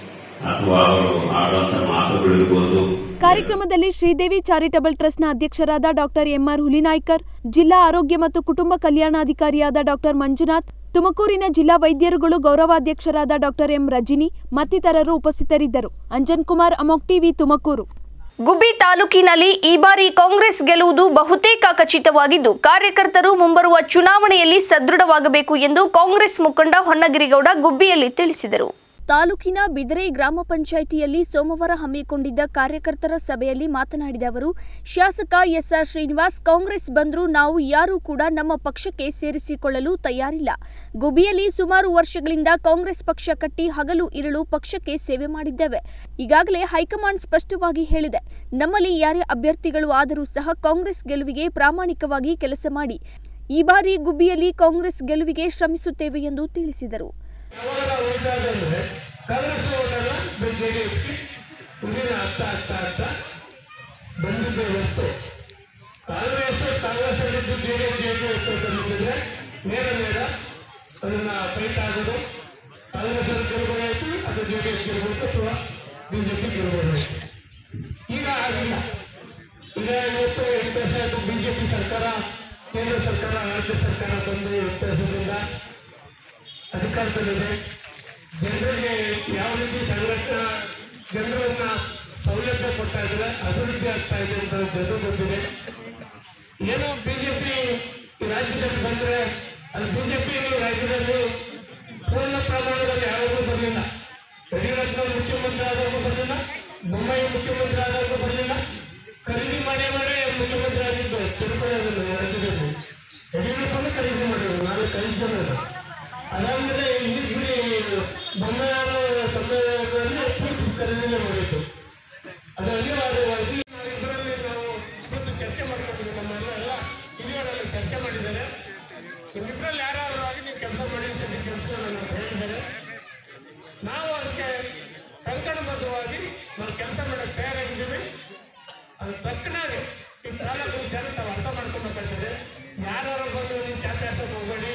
ಅಥವಾ ಅವರು ಆಡುವಂತ ಮಾತುಗಳಿರ್ಬೋದು ಕಾರ್ಯಕ್ರಮದಲ್ಲಿ ಶ್ರೀದೇವಿ ಚಾರಿಟಬಲ್ ಟ್ರಸ್ಟ್ನ ಅಧ್ಯಕ್ಷರಾದ ಡಾಕ್ಟರ್ ಎಂಆರ್ ಹುಲಿನಾಯ್ಕರ್ ಜಿಲ್ಲಾ ಆರೋಗ್ಯ ಮತ್ತು ಕುಟುಂಬ ಕಲ್ಯಾಣಾಧಿಕಾರಿಯಾದ ಡಾಕ್ಟರ್ ಮಂಜುನಾಥ್ ತುಮಕೂರಿನ ಜಿಲ್ಲಾ ವೈದ್ಯರುಗಳು ಗೌರವಾಧ್ಯಕ್ಷರಾದ ಡಾಕ್ಟರ್ ಎಂ ರಜಿನಿ ಮತ್ತಿತರರು ಉಪಸ್ಥಿತರಿದ್ದರು ಅಂಜನ್ ಕುಮಾರ್ ಅಮೋಕ್ ಟಿವಿ ತುಮಕೂರು ಗುಬ್ಬಿ ತಾಲೂಕಿನಲ್ಲಿ ಈ ಬಾರಿ ಕಾಂಗ್ರೆಸ್ ಗೆಲ್ಲುವುದು ಬಹುತೇಕ ಖಚಿತವಾಗಿದ್ದು ಕಾರ್ಯಕರ್ತರು ಮುಂಬರುವ ಚುನಾವಣೆಯಲ್ಲಿ ಸದೃಢವಾಗಬೇಕು ಎಂದು ಕಾಂಗ್ರೆಸ್ ಮುಖಂಡ ಹೊನ್ನಗಿರಿಗೌಡ ಗುಬ್ಬಿಯಲ್ಲಿ ತಿಳಿಸಿದರು ತಾಲೂಕಿನ ಬಿದರೆ ಗ್ರಾಮ ಪಂಚಾಯಿತಿಯಲ್ಲಿ ಸೋಮವಾರ ಹಮ್ಮಿಕೊಂಡಿದ್ದ ಕಾರ್ಯಕರ್ತರ ಸಭೆಯಲ್ಲಿ ಮಾತನಾಡಿದ ಅವರು ಶಾಸಕ ಎಸ್ಆರ್ ಶ್ರೀನಿವಾಸ್ ಕಾಂಗ್ರೆಸ್ ಬಂದರೂ ನಾವು ಯಾರೂ ಕೂಡ ನಮ್ಮ ಪಕ್ಷಕ್ಕೆ ಸೇರಿಸಿಕೊಳ್ಳಲು ತಯಾರಿಲ್ಲ ಗುಬಿಯಲ್ಲಿ ಸುಮಾರು ವರ್ಷಗಳಿಂದ ಕಾಂಗ್ರೆಸ್ ಪಕ್ಷ ಕಟ್ಟಿ ಹಗಲು ಇರಳು ಪಕ್ಷಕ್ಕೆ ಸೇವೆ ಮಾಡಿದ್ದೇವೆ ಈಗಾಗಲೇ ಹೈಕಮಾಂಡ್ ಸ್ಪಷ್ಟವಾಗಿ ಹೇಳಿದೆ ನಮ್ಮಲ್ಲಿ ಯಾರೇ ಅಭ್ಯರ್ಥಿಗಳು ಆದರೂ ಸಹ ಕಾಂಗ್ರೆಸ್ ಗೆಲುವಿಗೆ ಪ್ರಾಮಾಣಿಕವಾಗಿ ಕೆಲಸ ಮಾಡಿ ಈ ಬಾರಿ ಗುಬ್ಬಿಯಲ್ಲಿ ಕಾಂಗ್ರೆಸ್ ಗೆಲುವಿಗೆ ಶ್ರಮಿಸುತ್ತೇವೆ ಎಂದು ತಿಳಿಸಿದರು ಯಾವಾಗ ಉಳಿತಾ ಅಂದ್ರೆ ಕಾಂಗ್ರೆಸ್ ಓಟನ್ನ ಜೆಡಿಎಸ್ಗೆ ವಿಲೀನ ಆಗ್ತಾ ಆಗ್ತಾ ಆಗ್ತಾ ಬಂದಿದ್ದೆ ಹೊರತು ಕಾಂಗ್ರೆಸ್ ಕಾಂಗ್ರೆಸ್ ಅಲ್ಲಿದ್ದು ಜೆಡಿಎಸ್ ಜೆಡಿಎಸ್ ಬಂದಿದ್ರೆ ನೇರ ನೇರ ಅದನ್ನ ಫೈಟ್ ಆಗೋದು ಕಾಂಗ್ರೆಸ್ ಅಲ್ಲಿ ಗೆಲುವಾಯಿತು ಅಥವಾ ಜೆಡಿಎಸ್ ಗೆಲುವಾಯಿತು ಅಥವಾ ಬಿಜೆಪಿ ಗೆಲುವಾಯಿತು ಈಗ ಆಗಿಲ್ಲ ಈಗ ಇವತ್ತು ಎಂಟು ವರ್ಷ ಆಯಿತು ಬಿಜೆಪಿ ಸರ್ಕಾರ ಕೇಂದ್ರ ಸರ್ಕಾರ ರಾಜ್ಯ ಸರ್ಕಾರ ಬಂದು ಎಂಟು ವರ್ಷದಿಂದ ಅಧಿಕಾರದಲ್ಲಿದೆ ಜನರಿಗೆ ಯಾವ ರೀತಿ ಸಂರಕ್ಷಣಾ ಜನರನ್ನ ಸೌಲಭ್ಯ ಕೊಡ್ತಾ ಇದ್ದಾರೆ ಅಭಿವೃದ್ಧಿ ಆಗ್ತಾ ಇದೆ ಅಂತ ಜನರು ಗೊತ್ತಿದೆ ಏನೋ ಬಿಜೆಪಿ ರಾಜ್ಯದಲ್ಲಿ ಬಂದ್ರೆ ಅಲ್ಲಿ ಬಿಜೆಪಿ ರಾಜ್ಯದಲ್ಲಿ ಪೂರ್ಣ ಪ್ರಮಾಣದಲ್ಲಿ ಯಾವಾಗಲೂ ಬರಲಿಲ್ಲ ಯಡಿಯೂರಪ್ಪ ಮುಖ್ಯಮಂತ್ರಿ ಆದಾಗೂ ಬರಲಿಲ್ಲ ಬೊಮ್ಮಾಯಿ ಮುಖ್ಯಮಂತ್ರಿ ಆದಾಗೂ ಬರಲಿಲ್ಲ ಖರೀದಿ ಮಾಡಿ ಮಾಡಿ ಮುಖ್ಯಮಂತ್ರಿ ಆಗಿದ್ದು ತಿಳ್ಕೊಳ್ಳೋದಿಲ್ಲ ರಾಜ್ಯದಲ್ಲಿ ಯಡಿಯೂರಪ್ಪನ ಖರೀದಿ ಮಾಡಿದ್ರು ನಾನು ಕಳಿಸ್ಕೊಳ್ಳೋದು ಅದಾದ್ಮೇಲೆ ಇಲ್ಲಿ ಇಲ್ಲಿ ಬೊಮ್ಮಾಯಿಯವರ ಸಮಯದಲ್ಲಿ ಪೂರ್ತಿ ಖರೀದಿನೇ ಮಾಡಿತ್ತು ಅದು ಅನಿವಾರ್ಯವಾಗಿ ಇದರಲ್ಲಿ ನಾವು ಇವತ್ತು ಚರ್ಚೆ ಮಾಡ್ಕೊಂಡಿದ್ದೀವಿ ನಮ್ಮೆಲ್ಲ ಎಲ್ಲ ಹಿರಿಯರೆಲ್ಲ ಚರ್ಚೆ ಮಾಡಿದ್ದಾರೆ ನಿಮ್ಮಿಬ್ಬರಲ್ಲಿ ಯಾರಾದರೂ ಆಗಿ ನೀವು ಕೆಲಸ ಮಾಡಿ ಸರಿ ಕೆಲಸಗಳನ್ನು ಹೇಳಿದ್ದಾರೆ ನಾವು ಅದಕ್ಕೆ ಕಂಕಣಬದ್ಧವಾಗಿ ನಾವು ಕೆಲಸ ಮಾಡಕ್ಕೆ ತಯಾರಾಗಿದ್ದೀವಿ ಅದು ತಕ್ಕನಾಗಿ ಈ ತಾಲೂಕು ಜನ ತಾವು ಅರ್ಥ ಮಾಡ್ಕೊಬೇಕಾಗ್ತದೆ ಯಾರು ಬಂದು ನೀವು ಚಾಪ್ಯಾಸಕ್ಕೆ ಹೋಗಬೇಡಿ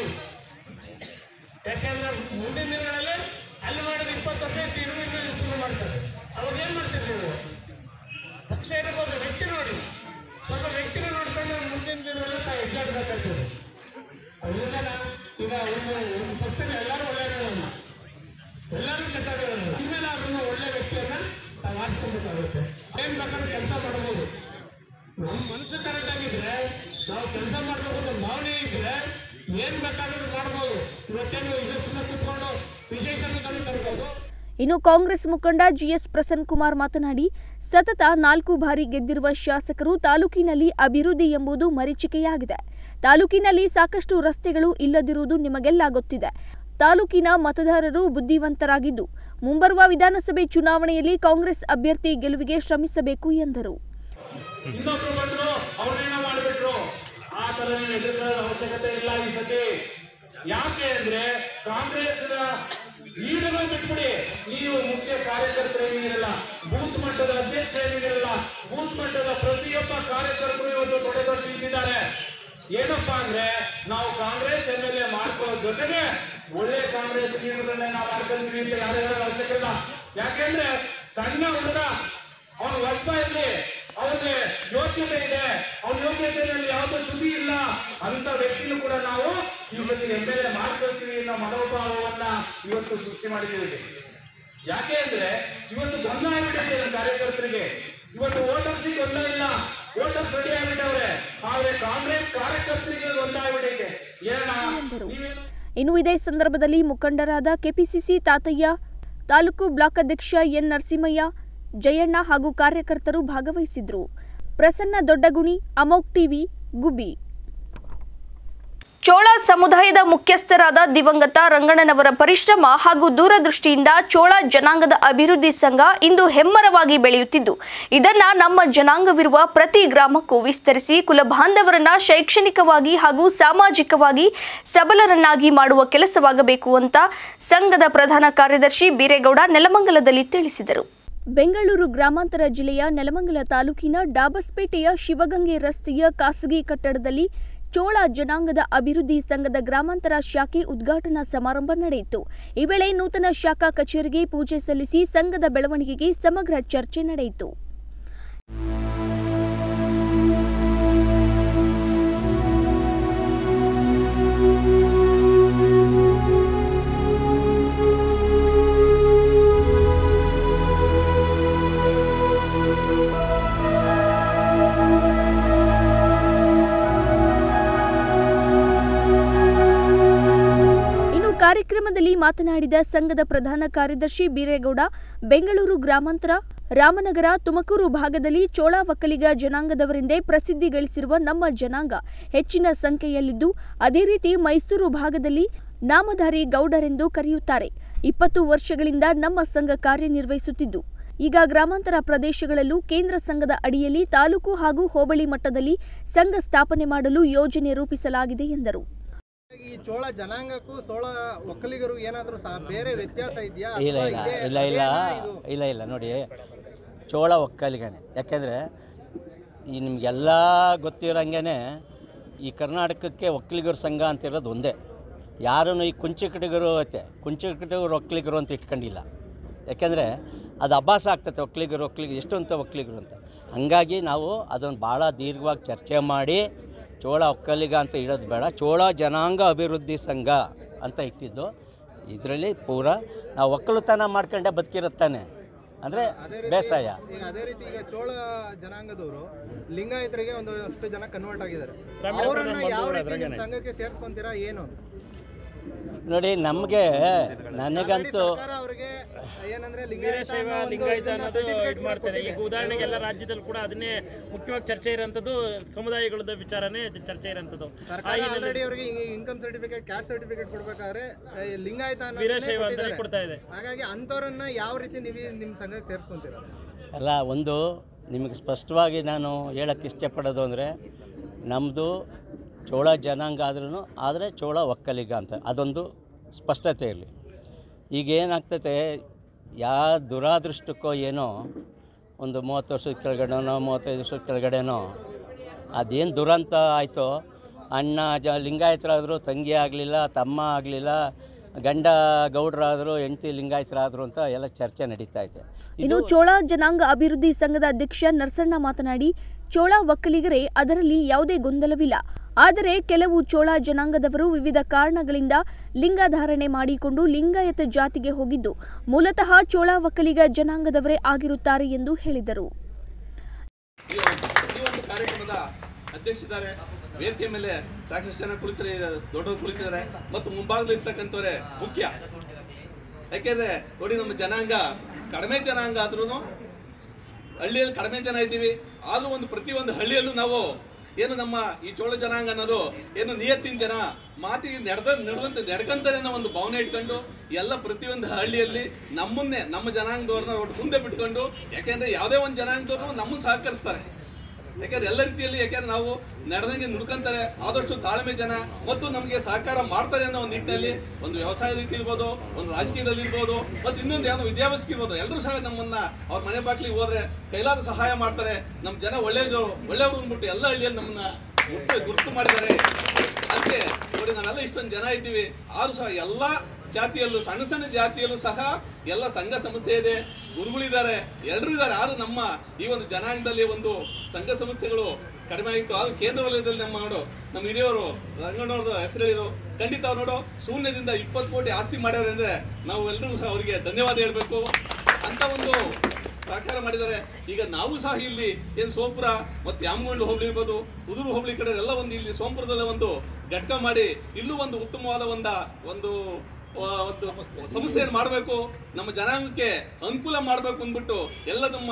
ಯಾಕೆಂದ್ರೆ ಮುಂದಿನ ದಿನಗಳಲ್ಲಿ ಅಲ್ಲಿ ಮಾಡಿದ ಇಪ್ಪತ್ತು ವರ್ಷ ಇದ್ದು ಇನ್ನು ಇನ್ನು ಶುರು ಮಾಡ್ತಾರೆ ಅವಾಗ ಏನು ಮಾಡ್ತೀರಿ ನೀವು ಪಕ್ಷ ಇರ್ಬೋದು ವ್ಯಕ್ತಿ ನೋಡಿ ಸ್ವಲ್ಪ ವ್ಯಕ್ತಿನ ನೋಡ್ಕೊಂಡು ಮುಂದಿನ ದಿನಗಳಲ್ಲಿ ತಾವು ಹೆಜ್ಜಾಡ್ಬೇಕಾಗ್ತದೆ ಅದರಿಂದ ನಾ- ಈಗ ಒಂದು ಒಂದು ಪಕ್ಷದಲ್ಲಿ ಎಲ್ಲರೂ ಒಳ್ಳೆಯದಲ್ಲ ಎಲ್ಲರೂ ಕೆಟ್ಟದಿರಲ್ಲ ಇನ್ಮೇಲೆ ಅದನ್ನು ಒಳ್ಳೆ ವ್ಯಕ್ತಿಯನ್ನ ತಾವು ಆರಿಸ್ಕೊಬೇಕಾಗುತ್ತೆ ಏನ್ ಬೇಕಾದ್ರೂ ಕೆಲಸ ಮಾಡ್ಬೋದು ನಮ್ಮ ಮನಸ್ಸು ಕರೆಕ್ಟ್ ಆಗಿದ್ರೆ ನಾವು ಕೆಲಸ ಮಾಡಬೇಕು ಅಂತ ಭಾವನೆ ಇದ್ರೆ ಏನ್ ಬೇಕಾದ್ರೂ ಮಾಡ್ಬೋದು ಇವತ್ತೇನು ಇದೇ ಸುಮ್ಮನೆ ಕೂತ್ಕೊಂಡು ವಿಶೇಷ ತರ್ಬೋದು ಇನ್ನು ಕಾಂಗ್ರೆಸ್ ಮುಖಂಡ ಜಿಎಸ್ ಪ್ರಸನ್ನ ಕುಮಾರ್ ಮಾತನಾಡಿ ಸತತ ನಾಲ್ಕು ಬಾರಿ ಗೆದ್ದಿರುವ ಶಾಸಕರು ತಾಲೂಕಿನಲ್ಲಿ ಅಭಿವೃದ್ಧಿ ಎಂಬುದು ಮರೀಚಿಕೆಯಾಗಿದೆ ತಾಲೂಕಿನಲ್ಲಿ ಸಾಕಷ್ಟು ರಸ್ತೆಗಳು ಇಲ್ಲದಿರುವುದು ನಿಮಗೆಲ್ಲ ಗೊತ್ತಿದೆ ತಾಲೂಕಿನ ಮತದಾರರು ಬುದ್ಧಿವಂತರಾಗಿದ್ದು ಮುಂಬರುವ ವಿಧಾನಸಭೆ ಚುನಾವಣೆಯಲ್ಲಿ ಕಾಂಗ್ರೆಸ್ ಅಭ್ಯರ್ಥಿ ಗೆಲುವಿಗೆ ಶ್ರಮಿಸಬೇಕು ಎಂದರು ಇನ್ನೊಬ್ರು ಬಂದ್ರು ಅವ್ರನ್ನೇನೋ ಮಾಡಿಬಿಟ್ರು ಆ ತರ ನೀವು ಎದುರುಕೊಳ್ಳೋ ಅವಶ್ಯಕತೆ ಇಲ್ಲ ಈ ಸತಿ ಯಾಕೆ ಅಂದ್ರೆ ಕಾಂಗ್ರೆಸ್ ಲೀಡರ್ಗಳು ಬಿಟ್ಬಿಡಿ ನೀವು ಮುಖ್ಯ ಕಾರ್ಯಕರ್ತರು ಏನಿರಲ್ಲ ಬೂತ್ ಮಟ್ಟದ ಅಧ್ಯಕ್ಷರು ಏನಿರಲ್ಲ ಬೂತ್ ಮಟ್ಟದ ಪ್ರತಿಯೊಬ್ಬ ಕಾರ್ಯಕರ್ತರು ಇವತ್ತು ದೊಡ್ಡ ದೊಡ್ಡ ನಿಂತಿದ್ದಾರೆ ಏನಪ್ಪಾ ಅಂದ್ರೆ ನಾವು ಕಾಂಗ್ರೆಸ್ ಎಂ ಎಲ್ ಎ ಮಾಡ್ಕೊಳ್ಳೋ ಜೊತೆಗೆ ಒಳ್ಳೆ ಕಾಂಗ್ರೆಸ್ ಲೀಡರ್ಗಳನ್ನ ನಾವು ಮಾಡ್ಕೊಳ್ತೀವಿ ಅಂತ ಯಾರು ಹೇಳೋದು ಅವಶ್ಯಕ ಇಲ್ಲ ಯಾಕೆಂದ್ರೆ ಸಣ್ಣ ಹುಡುಗ ಅವನು ಹೊಸಬ ಇರ್ಲಿ ಅವನಿಗೆ ಯೋಗ್ಯತೆ ಇದೆ ಅವನ ಯೋಗ್ಯತೆಯಲ್ಲಿ ಯಾವುದೋ ಚ್ಯುತಿ ಇಲ್ಲ ಅಂತ ವ್ಯಕ್ತಿನೂ ಕೂಡ ನಾವು ಈ ಸತಿ ಎಂ ಎಲ್ ಎ ಮಾಡ್ಕೊಳ್ತೀವಿ ಅನ್ನೋ ಮನೋಭಾವವನ್ನ ಇವತ್ತು ಸೃಷ್ಟಿ ಮಾಡಿದ್ದೀವಿ ಯಾಕೆ ಅಂದ್ರೆ ಇವತ್ತು ಗೊಂದಲ ಆಗ್ಬಿಟ್ಟಿದೆ ನಮ್ಮ ಕಾರ್ಯಕರ್ತರಿಗೆ ಇವತ್ತು ವೋಟರ್ಸ್ ಗೊಂದಲ ಇಲ್ಲ ವೋಟರ್ಸ್ ರೆಡಿ ಆಗ್ಬಿಟ್ಟವ್ರೆ ಆದ್ರೆ ಕಾಂಗ್ರೆಸ್ ಕಾರ್ಯಕರ್ತರಿಗೆ ಗೊಂದಲ ಆಗ್ಬಿಟ್ಟೈತೆ ಏನಣ್ಣ ನೀವೇನು ಇನ್ನು ಇದೇ ಸಂದರ್ಭದಲ್ಲಿ ಮುಖಂಡರಾದ ಕೆಪಿಸಿಸಿ ತಾತಯ್ಯ ತಾಲೂಕು ಬ್ಲಾಕ್ ಅಧ್ಯಕ್ಷ ಎನ್ ನರಸಿಂಹಯ್ಯ ಜಯಣ್ಣ ಹಾಗೂ ಕಾರ್ಯಕರ್ತರು ಭಾಗವಹಿಸಿದ್ರು ಪ್ರಸನ್ನ ದೊಡ್ಡಗುಣಿ ಅಮೋಕ್ ಟಿವಿ ಗುಬ್ಬಿ ಚೋಳ ಸಮುದಾಯದ ಮುಖ್ಯಸ್ಥರಾದ ದಿವಂಗತ ರಂಗಣ್ಣನವರ ಪರಿಶ್ರಮ ಹಾಗೂ ದೂರದೃಷ್ಟಿಯಿಂದ ಚೋಳ ಜನಾಂಗದ ಅಭಿವೃದ್ಧಿ ಸಂಘ ಇಂದು ಹೆಮ್ಮರವಾಗಿ ಬೆಳೆಯುತ್ತಿದ್ದು ಇದನ್ನ ನಮ್ಮ ಜನಾಂಗವಿರುವ ಪ್ರತಿ ಗ್ರಾಮಕ್ಕೂ ವಿಸ್ತರಿಸಿ ಕುಲಬಾಂಧವರನ್ನ ಶೈಕ್ಷಣಿಕವಾಗಿ ಹಾಗೂ ಸಾಮಾಜಿಕವಾಗಿ ಸಬಲರನ್ನಾಗಿ ಮಾಡುವ ಕೆಲಸವಾಗಬೇಕು ಅಂತ ಸಂಘದ ಪ್ರಧಾನ ಕಾರ್ಯದರ್ಶಿ ಬೀರೇಗೌಡ ನೆಲಮಂಗಲದಲ್ಲಿ ತಿಳಿಸಿದರು ಬೆಂಗಳೂರು ಗ್ರಾಮಾಂತರ ಜಿಲ್ಲೆಯ ನೆಲಮಂಗಲ ತಾಲೂಕಿನ ಡಾಬಸ್ಪೇಟೆಯ ಶಿವಗಂಗೆ ರಸ್ತೆಯ ಖಾಸಗಿ ಕಟ್ಟಡದಲ್ಲಿ ಚೋಳ ಜನಾಂಗದ ಅಭಿವೃದ್ಧಿ ಸಂಘದ ಗ್ರಾಮಾಂತರ ಶಾಖೆ ಉದ್ಘಾಟನಾ ಸಮಾರಂಭ ನಡೆಯಿತು ಈ ವೇಳೆ ನೂತನ ಶಾಖಾ ಕಚೇರಿಗೆ ಪೂಜೆ ಸಲ್ಲಿಸಿ ಸಂಘದ ಬೆಳವಣಿಗೆಗೆ ಸಮಗ್ರ ಚರ್ಚೆ ನಡೆಯಿತು ಇನ್ನು ಕಾರ್ಯಕ್ರಮದಲ್ಲಿ ಮಾತನಾಡಿದ ಸಂಘದ ಪ್ರಧಾನ ಕಾರ್ಯದರ್ಶಿ ಬೀರೇಗೌಡ ಬೆಂಗಳೂರು ಗ್ರಾಮಾಂತರ ರಾಮನಗರ ತುಮಕೂರು ಭಾಗದಲ್ಲಿ ಚೋಳ ಒಕ್ಕಲಿಗ ಜನಾಂಗದವರೆಂದೇ ಪ್ರಸಿದ್ಧಿ ಗಳಿಸಿರುವ ನಮ್ಮ ಜನಾಂಗ ಹೆಚ್ಚಿನ ಸಂಖ್ಯೆಯಲ್ಲಿದ್ದು ಅದೇ ರೀತಿ ಮೈಸೂರು ಭಾಗದಲ್ಲಿ ನಾಮಧಾರಿ ಗೌಡರೆಂದು ಕರೆಯುತ್ತಾರೆ ಇಪ್ಪತ್ತು ವರ್ಷಗಳಿಂದ ನಮ್ಮ ಸಂಘ ಕಾರ್ಯನಿರ್ವಹಿಸುತ್ತಿದ್ದು ಈಗ ಗ್ರಾಮಾಂತರ ಪ್ರದೇಶಗಳಲ್ಲೂ ಕೇಂದ್ರ ಸಂಘದ ಅಡಿಯಲ್ಲಿ ತಾಲೂಕು ಹಾಗೂ ಹೋಬಳಿ ಮಟ್ಟದಲ್ಲಿ ಸಂಘ ಸ್ಥಾಪನೆ ಮಾಡಲು ಯೋಜನೆ ರೂಪಿಸಲಾಗಿದೆ ಎಂದರು ಈ ಚೋಳ ಜನಾಂಗಕ್ಕೂ ಚೋಳ ಒಕ್ಕಲಿಗರು ಏನಾದರೂ ಸಹ ಬೇರೆ ವ್ಯತ್ಯಾಸ ಇದೆಯಾ ಇಲ್ಲ ಇಲ್ಲ ಇಲ್ಲ ಇಲ್ಲ ಇಲ್ಲ ಇಲ್ಲ ನೋಡಿ ಚೋಳ ಒಕ್ಕಲಿಗನೇ ಯಾಕೆಂದರೆ ಈ ನಿಮಗೆಲ್ಲ ಗೊತ್ತಿರೋಂಗೆ ಈ ಕರ್ನಾಟಕಕ್ಕೆ ಒಕ್ಕಲಿಗರ ಸಂಘ ಅಂತಿರೋದು ಒಂದೇ ಯಾರೂ ಈ ಕುಂಚಿಕಟಿಗರು ಐತೆ ಕುಂಚಿಕಟಿಗರು ಒಕ್ಕಲಿಗರು ಅಂತ ಇಟ್ಕೊಂಡಿಲ್ಲ ಯಾಕೆಂದರೆ ಅದು ಅಭ್ಯಾಸ ಆಗ್ತೈತೆ ಒಕ್ಕಲಿಗರು ಒಕ್ಕಲಿಗರು ಎಷ್ಟು ಅಂತ ಒಕ್ಕಲಿಗರು ಅಂತ ಹಾಗಾಗಿ ನಾವು ಅದನ್ನು ಭಾಳ ದೀರ್ಘವಾಗಿ ಚರ್ಚೆ ಮಾಡಿ ಚೋಳ ಒಕ್ಕಲಿಗ ಅಂತ ಇಡೋದು ಬೇಡ ಚೋಳ ಜನಾಂಗ ಅಭಿವೃದ್ಧಿ ಸಂಘ ಅಂತ ಇಟ್ಟಿದ್ದು ಇದರಲ್ಲಿ ಪೂರ ನಾವು ಒಕ್ಕಲುತನ ಮಾಡ್ಕೊಂಡೆ ಬದುಕಿರುತ್ತಾನೆ ಅಂದರೆ ಬೇಸಾಯ ಈಗ ಅದೇ ರೀತಿ ಈಗ ಚೋಳ ಜನಾಂಗದವರು ಲಿಂಗಾಯತರಿಗೆ ಒಂದಷ್ಟು ಜನ ಕನ್ವರ್ಟ್ ಆಗಿದ್ದಾರೆ ಅವರನ್ನ ಯಾವ ರೀತಿ ನಿಮ್ ಸಂಘಕ್ಕೆ ಸೇರ್ಸ್ಕೊಂತೀರಾ ಏನು ನೋಡಿ ನಮಗೆ ನನಗಂತೂ ಸರ್ಕಾರ ಅವರಿಗೆ ಏನಂದ್ರೆ ಲಿಂಗಾಯತ ವೀರಶೈವ ಅನ್ನೋ ಒಂದು ಲಿಂಗಾಯತ ಇದನ್ನ ಅನ್ನೋದು certificate ಇದು ಮಾಡ್ತಾರೆ ಈಗ ಕೊಟ್ಟಿದೆ. ಉದಾಹರಣೆಗೆ ಎಲ್ಲ ರಾಜ್ಯದಲ್ಲಿ ಕೂಡ ಅದನ್ನೇ ಮುಖ್ಯವಾಗಿ ಚರ್ಚೆ ಇರೋಂಥದ್ದು ಸಮುದಾಯಗಳದ ವಿಚಾರನೇ ಚರ್ಚೆ ಇರೋಂಥದ್ದು ಆ ಸರ್ಕಾರ ಹಿನ್ನೆಲೆ ಆಲ್ರೆಡಿ ಅವರಿಗೆ ಇನ್ಕಮ್ ಸರ್ಟಿಫಿಕೇಟ್ ಕ್ಯಾಸ್ಟ್ ಸರ್ಟಿಫಿಕೇಟ್ ಕೊಡ್ಬೇಕಾದ್ರೆ ಆ, ಲಿಂಗಾಯತ ಅನ್ನೋದನ್ನೇ ವೀರಶೈವ ಅಂತಾನೆ ಕೊಟ್ಟಿದ್ದಾರೆ. ಕೊಡ್ತಾ ಇದೆ ಹಾಗಾಗಿ ಅಂಥವ್ರನ್ನ ಯಾವ ರೀತಿ ನೀವು ನಿಮ್ಮ ಸಂಘಕ್ಕೆ ಸೇರಿಸ್ಕೊಂತೀರಾ ಅಲ್ಲ ಒಂದು ನಿಮಗೆ ಸ್ಪಷ್ಟವಾಗಿ ನಾನು ಹೇಳೋಕ್ಕೆ ಇಷ್ಟಪಡೋದು ಅಂದರೆ ನಮ್ಮದು ಚೋಳ ಜನಾಂಗ ಆದ್ರೂ ಆದರೆ ಚೋಳ ಒಕ್ಕಲಿಗ ಅಂತ ಅದೊಂದು ಸ್ಪಷ್ಟತೆ ಇರಲಿ ಈಗ ಏನಾಗ್ತೈತೆ ಯಾವ ದುರಾದೃಷ್ಟಕ್ಕೋ ಏನೋ ಒಂದು ಮೂವತ್ತು ವರ್ಷದ ಕೆಳಗಡೆನೋ ಮೂವತ್ತೈದು ವರ್ಷದ ಕೆಳಗಡೆನೋ ಅದೇನು ದುರಂತ ಆಯಿತೋ ಅಣ್ಣ ಜ ಲಿಂಗಾಯತರಾದರು ತಂಗಿ ಆಗಲಿಲ್ಲ ತಮ್ಮ ಆಗಲಿಲ್ಲ ಗಂಡ ಗೌಡ್ರಾದರು ಹೆಂಡತಿ ಲಿಂಗಾಯತರಾದರು ಅಂತ ಎಲ್ಲ ಚರ್ಚೆ ನಡೀತಾ ಐತೆ ಇನ್ನು ಚೋಳ ಜನಾಂಗ ಅಭಿವೃದ್ಧಿ ಸಂಘದ ಅಧ್ಯಕ್ಷ ನರಸಣ್ಣ ಮಾತನಾಡಿ ಚೋಳ ಒಕ್ಕಲಿಗರೇ ಅದರಲ್ಲಿ ಯಾವುದೇ ಗೊಂದಲವಿಲ್ಲ ಆದರೆ ಕೆಲವು ಚೋಳ ಜನಾಂಗದವರು ವಿವಿಧ ಕಾರಣಗಳಿಂದ ಲಿಂಗಧಾರಣೆ ಮಾಡಿಕೊಂಡು ಲಿಂಗಾಯತ ಜಾತಿಗೆ ಹೋಗಿದ್ದು ಮೂಲತಃ ಚೋಳ ಒಕ್ಕಲಿಗ ಜನಾಂಗದವರೇ ಆಗಿರುತ್ತಾರೆ ಎಂದು ಹೇಳಿದರು ಈ ಒಂದು ಕಾರ್ಯಕ್ರಮದ ಅಧ್ಯಕ್ಷಿದ್ದಾರೆ ವೇದಿಕೆ ಮೇಲೆ ಸಾಕಷ್ಟು ಜನ ಕುಳಿತರೆ ದೊಡ್ಡವರು ಕುಳಿತಿದ್ದಾರೆ ಮತ್ತು ಮುಂಭಾಗದಲ್ಲಿ ಇರ್ತಕ್ಕಂಥವ್ರೆ ಮುಖ್ಯ ಯಾಕೆಂದ್ರೆ ನೋಡಿ ನಮ್ಮ ಜನಾಂಗ ಕಡಿಮೆ ಜನಾಂಗ ಆದ್ರೂ ಹಳ್ಳಿಯಲ್ಲಿ ಕಡಿಮೆ ಜನ ಇದ್ದೀವಿ ಆದ್ರೂ ಒಂದು ಪ್ರತಿ ಒಂದು ಹಳ್ಳಿಯಲ್ಲೂ ನಾವು ಏನು ನಮ್ಮ ಈ ಚೋಳ ಜನಾಂಗ ಅನ್ನೋದು ಏನು ನಿಯತ್ತಿನ ಜನ ಮಾತಿಗೆ ನಡೆದ ನಡೆದಂತೆ ನಡ್ಕಂತಾರೆ ಅನ್ನೋ ಒಂದು ಭಾವನೆ ಇಟ್ಕೊಂಡು ಎಲ್ಲ ಪ್ರತಿಯೊಂದು ಹಳ್ಳಿಯಲ್ಲಿ ನಮ್ಮನ್ನೇ ನಮ್ಮ ಜನಾಂಗದವ್ರನ್ನ ಒಟ್ಟು ಮುಂದೆ ಬಿಟ್ಕೊಂಡು ಯಾಕೆಂದ್ರೆ ಯಾವುದೇ ಒಂದು ಜನಾಂಗದವ್ರು ನಮ್ಮನ್ನು ಸಹಕರಿಸ್ತಾರೆ ಯಾಕೆಂದ್ರೆ ಎಲ್ಲ ರೀತಿಯಲ್ಲಿ ಯಾಕೆಂದ್ರೆ ನಾವು ನಡೆದಂಗೆ ನುಡ್ಕಂತಾರೆ ಆದಷ್ಟು ತಾಳ್ಮೆ ಜನ ಮತ್ತು ನಮಗೆ ಸಹಕಾರ ಮಾಡ್ತಾರೆ ಅನ್ನೋ ಒಂದು ನಿಟ್ಟಿನಲ್ಲಿ ಒಂದು ವ್ಯವಸಾಯ ರೀತಿ ಇರ್ಬೋದು ಒಂದು ರಾಜಕೀಯದಲ್ಲಿ ಇರ್ಬೋದು ಮತ್ತು ಇನ್ನೊಂದು ಯಾವುದೋ ವಿದ್ಯಾಭ್ಯಾಸಕ್ಕೆ ಇರ್ಬೋದು ಎಲ್ಲರೂ ಸಹ ನಮ್ಮನ್ನ ಅವ್ರ ಮನೆ ಬಾಗ್ಲಿಗೆ ಹೋದ್ರೆ ಕೈಲಾದ ಸಹಾಯ ಮಾಡ್ತಾರೆ ನಮ್ಮ ಜನ ಒಳ್ಳೆಯವರು ಒಳ್ಳೆಯವರು ಅಂದ್ಬಿಟ್ಟು ಎಲ್ಲ ಹಳ್ಳಿಯಲ್ಲಿ ನಮ್ಮನ್ನ ಗುರ್ತು ಗುರುತು ಮಾಡಿದ್ದಾರೆ ಅದಕ್ಕೆ ನೋಡಿ ನಾವೆಲ್ಲ ಇಷ್ಟೊಂದು ಜನ ಇದ್ದೀವಿ ಆದ್ರೂ ಸಹ ಎಲ್ಲ ಜಾತಿಯಲ್ಲೂ ಸಣ್ಣ ಸಣ್ಣ ಜಾತಿಯಲ್ಲೂ ಸಹ ಎಲ್ಲ ಸಂಘ ಸಂಸ್ಥೆ ಇದೆ ಗುರುಗಳಿದ್ದಾರೆ ಎಲ್ಲರೂ ಇದ್ದಾರೆ ಆದ್ರೂ ನಮ್ಮ ಈ ಒಂದು ಜನಾಂಗದಲ್ಲಿ ಒಂದು ಸಂಘ ಸಂಸ್ಥೆಗಳು ಕಡಿಮೆ ಆಗಿತ್ತು ಆದ್ರೂ ಕೇಂದ್ರ ವಲಯದಲ್ಲಿ ನಮ್ಮ ನೋಡು ನಮ್ಮ ಹಿರಿಯವರು ರಂಗಣ್ಣವ್ರದ್ದು ಹೆಸರು ಖಂಡಿತ ಅವ್ರು ನೋಡು ಶೂನ್ಯದಿಂದ ಇಪ್ಪತ್ತು ಕೋಟಿ ಆಸ್ತಿ ಮಾಡ್ಯಾರ ಅಂದ್ರೆ ನಾವು ಎಲ್ಲರೂ ಸಹ ಅವರಿಗೆ ಧನ್ಯವಾದ ಹೇಳಬೇಕು ಅಂತ ಒಂದು ಸಹಕಾರ ಮಾಡಿದ್ದಾರೆ ಈಗ ನಾವು ಸಹ ಇಲ್ಲಿ ಏನು ಸೋಪುರ ಮತ್ತು ಯಾಮಗೊಂಡು ಹೋಬಳಿ ಇರ್ಬೋದು ಉದುರು ಹೋಬಳಿ ಕಡೆ ಎಲ್ಲ ಒಂದು ಇಲ್ಲಿ ಸೋಂಪುರದಲ್ಲಿ ಒಂದು ಘಟಕ ಮಾಡಿ ಇಲ್ಲೂ ಒಂದು ಉತ್ತಮವಾದ ಒಂದ ಒಂದು ಆ, ಒಂದು ಸಂಸ್ಥೆಯನ್ನು ಮಾಡಬೇಕು ನಮ್ಮ ಜನಾಂಗಕ್ಕೆ ಅನುಕೂಲ ಮಾಡಬೇಕು ಅಂದ್ಬಿಟ್ಟು ಎಲ್ಲ ನಮ್ಮ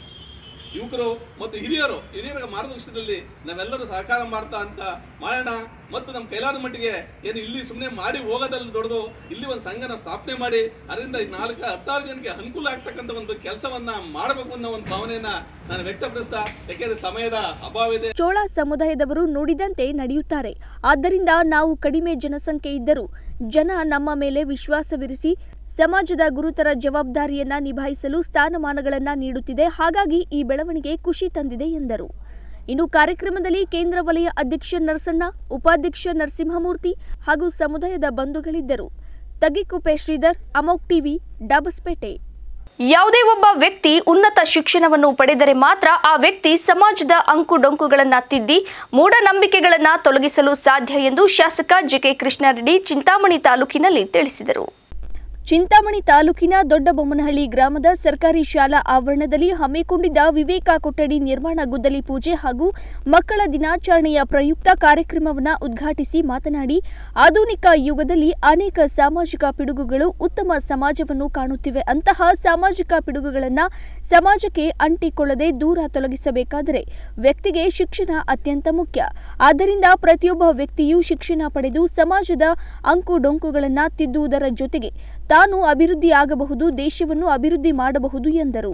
ಯುವಕರು ಮತ್ತು ಹಿರಿಯರು ಹಿರಿಯರ ಮಾರ್ಗದರ್ಶನದಲ್ಲಿ ನಾವೆಲ್ಲರೂ ಸಹಕಾರ ಮಾಡ್ತಾ ಅಂತ ಮಾಡೋಣ ಮತ್ತು ನಮ್ಮ ಕೈಲಾದ ಮಟ್ಟಿಗೆ ಏನು ಇಲ್ಲಿ ಸುಮ್ಮನೆ ಮಾಡಿ ಹೋಗೋದಲ್ಲಿ ದೊಡ್ಡದು ಇಲ್ಲಿ ಒಂದು ಸಂಘನ ಸ್ಥಾಪನೆ ಮಾಡಿ ಅದರಿಂದ ಈ ನಾಲ್ಕು ಹತ್ತಾರು ಜನಕ್ಕೆ ಅನುಕೂಲ ಆಗ್ತಕ್ಕಂಥ ಒಂದು ಕೆಲಸವನ್ನ ಮಾಡಬೇಕು ಅನ್ನೋ ಒಂದು ಭಾವನೆಯನ್ನ ನಾನು ವ್ಯಕ್ತಪಡಿಸ್ತಾ ಯಾಕೆಂದ್ರೆ ಸಮಯದ ಅಭಾವ ಇದೆ ಚೋಳ ಸಮುದಾಯದವರು ನುಡಿದಂತೆ ನಡೆಯುತ್ತಾರೆ ಆದ್ದರಿಂದ ನಾವು ಕಡಿಮೆ ಜನಸಂಖ್ಯೆ ಇದ್ದರೂ ಜನ ನಮ್ಮ ಮೇಲೆ ವಿಶ್ವಾಸವಿರಿಸಿ ಸಮಾಜದ ಗುರುತರ ಜವಾಬ್ದಾರಿಯನ್ನ ನಿಭಾಯಿಸಲು ಸ್ಥಾನಮಾನಗಳನ್ನ ನೀಡುತ್ತಿದೆ ಹಾಗಾಗಿ ಈ ಬೆಳವಣಿಗೆ ಖುಷಿ ತಂದಿದೆ ಎಂದರು ಇನ್ನು ಕಾರ್ಯಕ್ರಮದಲ್ಲಿ ಕೇಂದ್ರ ವಲಯ ಅಧ್ಯಕ್ಷ ನರಸಣ್ಣ ಉಪಾಧ್ಯಕ್ಷ ನರಸಿಂಹಮೂರ್ತಿ ಹಾಗೂ ಸಮುದಾಯದ ಬಂಧುಗಳಿದ್ದರು ತಗ್ಗಿಕುಪ್ಪೆ ಶ್ರೀಧರ್ ಅಮೋಕ್ ಟಿವಿ ಡಾಬಸ್ಪೇಟೆ ಯಾವುದೇ ಒಬ್ಬ ವ್ಯಕ್ತಿ ಉನ್ನತ ಶಿಕ್ಷಣವನ್ನು ಪಡೆದರೆ ಮಾತ್ರ ಆ ವ್ಯಕ್ತಿ ಸಮಾಜದ ಅಂಕುಡೊಂಕುಗಳನ್ನು ತಿದ್ದಿ ಮೂಢನಂಬಿಕೆಗಳನ್ನು ತೊಲಗಿಸಲು ಸಾಧ್ಯ ಎಂದು ಶಾಸಕ ಜೆಕೆ ಕೃಷ್ಣಾರೆಡ್ಡಿ ಚಿಂತಾಮಣಿ ತಾಲೂಕಿನಲ್ಲಿ ತಿಳಿಸಿದರು ಚಿಂತಾಮಣಿ ತಾಲೂಕಿನ ದೊಡ್ಡಬೊಮ್ಮನಹಳ್ಳಿ ಗ್ರಾಮದ ಸರ್ಕಾರಿ ಶಾಲಾ ಆವರಣದಲ್ಲಿ ಹಮ್ಮಿಕೊಂಡಿದ್ದ ವಿವೇಕ ಕೊಠಡಿ ನಿರ್ಮಾಣ ಗುದ್ದಲಿ ಪೂಜೆ ಹಾಗೂ ಮಕ್ಕಳ ದಿನಾಚರಣೆಯ ಪ್ರಯುಕ್ತ ಕಾರ್ಯಕ್ರಮವನ್ನು ಉದ್ಘಾಟಿಸಿ ಮಾತನಾಡಿ ಆಧುನಿಕ ಯುಗದಲ್ಲಿ ಅನೇಕ ಸಾಮಾಜಿಕ ಪಿಡುಗುಗಳು ಉತ್ತಮ ಸಮಾಜವನ್ನು ಕಾಣುತ್ತಿವೆ ಅಂತಹ ಸಾಮಾಜಿಕ ಪಿಡುಗುಗಳನ್ನು ಸಮಾಜಕ್ಕೆ ಅಂಟಿಕೊಳ್ಳದೆ ದೂರ ತೊಲಗಿಸಬೇಕಾದರೆ ವ್ಯಕ್ತಿಗೆ ಶಿಕ್ಷಣ ಅತ್ಯಂತ ಮುಖ್ಯ ಆದ್ದರಿಂದ ಪ್ರತಿಯೊಬ್ಬ ವ್ಯಕ್ತಿಯೂ ಶಿಕ್ಷಣ ಪಡೆದು ಸಮಾಜದ ಅಂಕು ಡೊಂಕುಗಳನ್ನು ತಿದ್ದುವುದರ ಜೊತೆಗೆ ತಾನು ಅಭಿವೃದ್ಧಿಯಾಗಬಹುದು ದೇಶವನ್ನು ಅಭಿವೃದ್ಧಿ ಮಾಡಬಹುದು ಎಂದರು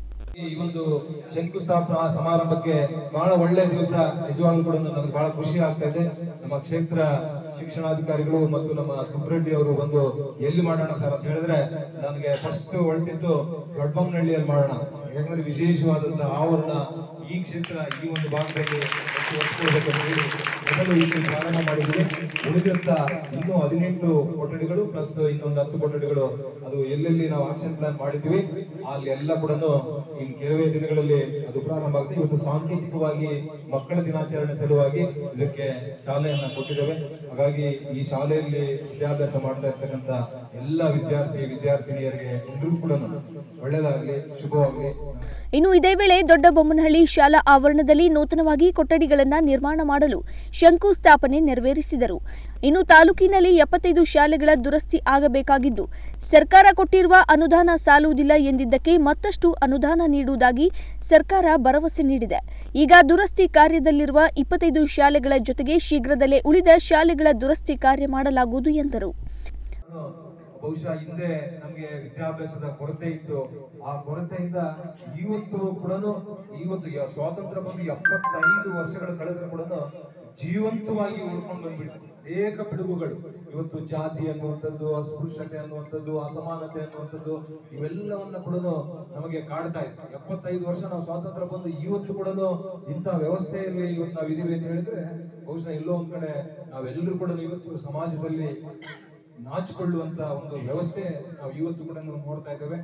ಈ ಒಂದು ಶಂಕುಸ್ಥಾಪನಾ ಸಮಾರಂಭಕ್ಕೆ ಬಹಳ ಒಳ್ಳೆ ದಿವಸ ನಿಜವಾಗ್ಲೂ ಕೂಡ ನಮ್ಗೆ ಬಹಳ ಖುಷಿ ಆಗ್ತಾ ಇದೆ ನಮ್ಮ ಕ್ಷೇತ್ರ ಶಿಕ್ಷಣಾಧಿಕಾರಿಗಳು ಮತ್ತು ನಮ್ಮ ಸುಬ್ರೆಡ್ಡಿ ಅವರು ಬಂದು ಎಲ್ಲಿ ಮಾಡೋಣ ಸರ್ ಅಂತ ಹೇಳಿದ್ರೆ ನನಗೆ ಫಸ್ಟ್ ಹೊಳ್ತಿದ್ದು ದೊಡ್ಡಬೊಮ್ಮನಹಳ್ಳಿಯಲ್ಲಿ ಮಾಡೋಣ ಯಾಕಂದ್ರೆ ವಿಶೇಷವಾದಂತಹ ಆವರಣ ಈ ಕ್ಷೇತ್ರ ಈ ಒಂದು ಭಾಗದಲ್ಲಿ ಹೆಚ್ಚು ಒತ್ತು ಕೊಡ್ಬೇಕಂತ ಹೇಳಿ ಮೊದಲು ಇಲ್ಲಿ ಪ್ರಾರಂಭ ಮಾಡಿದ್ವಿ ಉಳಿದಂತ ಇನ್ನೂ ಹದಿನೆಂಟು ಕೊಠಡಿಗಳು ಪ್ಲಸ್ ಇನ್ನೊಂದು ಹತ್ತು ಕೊಠಡಿಗಳು ಅದು ಎಲ್ಲೆಲ್ಲಿ ನಾವು ಆಕ್ಷನ್ ಪ್ಲಾನ್ ಮಾಡಿದ್ವಿ ಅಲ್ಲಿ ಎಲ್ಲ ಕೂಡ ಇನ್ನು ಕೆಲವೇ ದಿನಗಳಲ್ಲಿ ಅದು ಪ್ರಾರಂಭ ಆಗುತ್ತೆ ಇವತ್ತು ಸಾಂಕೇತಿಕವಾಗಿ ಮಕ್ಕಳ ದಿನಾಚರಣೆ ಸಲುವಾಗಿ ಇದಕ್ಕೆ ಶಾಲೆಯನ್ನ ಕೊಟ್ಟಿದ್ದೇವೆ ಹಾಗಾಗಿ ಈ ಶಾಲೆಯಲ್ಲಿ ವಿದ್ಯಾಭ್ಯಾಸ ಮಾಡ್ತಾ ಇರ್ತಕ್ಕಂತ ಎಲ್ಲ ವಿದ್ಯಾರ್ಥಿ ವಿದ್ಯಾರ್ಥಿನಿಯರಿಗೆ ಎಲ್ರಿಗೂ ಕೂಡ ಒಳ್ಳೇದಾಗ್ಲಿ ಶುಭವಾಗ್ಲಿ ಇನ್ನು ಇದೇ ವೇಳೆ ದೊಡ್ಡಬೊಮ್ಮನಹಳ್ಳಿ ಶಾಲಾ ಆವರಣದಲ್ಲಿ ನೂತನವಾಗಿ ಕೊಠಡಿಗಳನ್ನು ನಿರ್ಮಾಣ ಮಾಡಲು ಶಂಕುಸ್ಥಾಪನೆ ನೆರವೇರಿಸಿದರು ಇನ್ನು ತಾಲೂಕಿನಲ್ಲಿ ಎಪ್ಪತ್ತೈದು ಶಾಲೆಗಳ ದುರಸ್ತಿ ಆಗಬೇಕಾಗಿದ್ದು ಸರ್ಕಾರ ಕೊಟ್ಟಿರುವ ಅನುದಾನ ಸಾಲುವುದಿಲ್ಲ ಎಂದಿದ್ದಕ್ಕೆ ಮತ್ತಷ್ಟು ಅನುದಾನ ನೀಡುವುದಾಗಿ ಸರ್ಕಾರ ಭರವಸೆ ನೀಡಿದೆ ಈಗ ದುರಸ್ತಿ ಕಾರ್ಯದಲ್ಲಿರುವ ಇಪ್ಪತ್ತೈದು ಶಾಲೆಗಳ ಜೊತೆಗೆ ಶೀಘ್ರದಲ್ಲೇ ಉಳಿದ ಶಾಲೆಗಳ ದುರಸ್ತಿ ಕಾರ್ಯ ಮಾಡಲಾಗುವುದು ಎಂದರು ಬಹುಶಃ ಹಿಂದೆ ನಮ್ಗೆ ವಿದ್ಯಾಭ್ಯಾಸದ ಕೊರತೆ ಇತ್ತು ಆ ಕೊರತೆಯಿಂದ ಇವತ್ತು ಕೂಡ ಇವತ್ತು ಯ- ಸ್ವಾತಂತ್ರ್ಯ ಬಂದು ಎಪ್ಪತ್ತೈದು ವರ್ಷಗಳ ಕಳೆದ್ರೆ ಕೂಡ ಜೀವಂತವಾಗಿ ಉಳ್ಕೊಂಡು ಬಂದ್ಬಿಟ್ಟು ಅನೇಕ ಪಿಡುಗುಗಳು ಇವತ್ತು ಜಾತಿ ಅನ್ನುವಂಥದ್ದು ಅಸ್ಪೃಶ್ಯತೆ ಅನ್ನುವಂಥದ್ದು ಅಸಮಾನತೆ ಅನ್ನುವಂಥದ್ದು ಇವೆಲ್ಲವನ್ನ ಕೂಡ ನಮಗೆ ಕಾಡ್ತಾ ಇದೆ ಎಪ್ಪತ್ತೈದು ವರ್ಷ ನಾವು ಸ್ವಾತಂತ್ರ್ಯ ಬಂದು ಇವತ್ತು ಕೂಡ ಇಂಥ ವ್ಯವಸ್ಥೆಯಲ್ಲಿ ಇವತ್ತು ನಾವು ಇದೀವಿ ಅಂತ ಹೇಳಿದ್ರೆ ಬಹುಶಃ ಎಲ್ಲೋ ಒಂದ್ ಕಡೆ ನಾವೆಲ್ಲರೂ ಕೂಡ ಇವತ್ತು ಸಮಾಜದಲ್ಲಿ ನಾಚಿಕೊಳ್ಳುವಂತ ಒಂದು ವ್ಯವಸ್ಥೆ ನಾವು ಇವತ್ತು ಕೂಡ ನಾವು ನೋಡ್ತಾ ಇದ್ದೇವೆ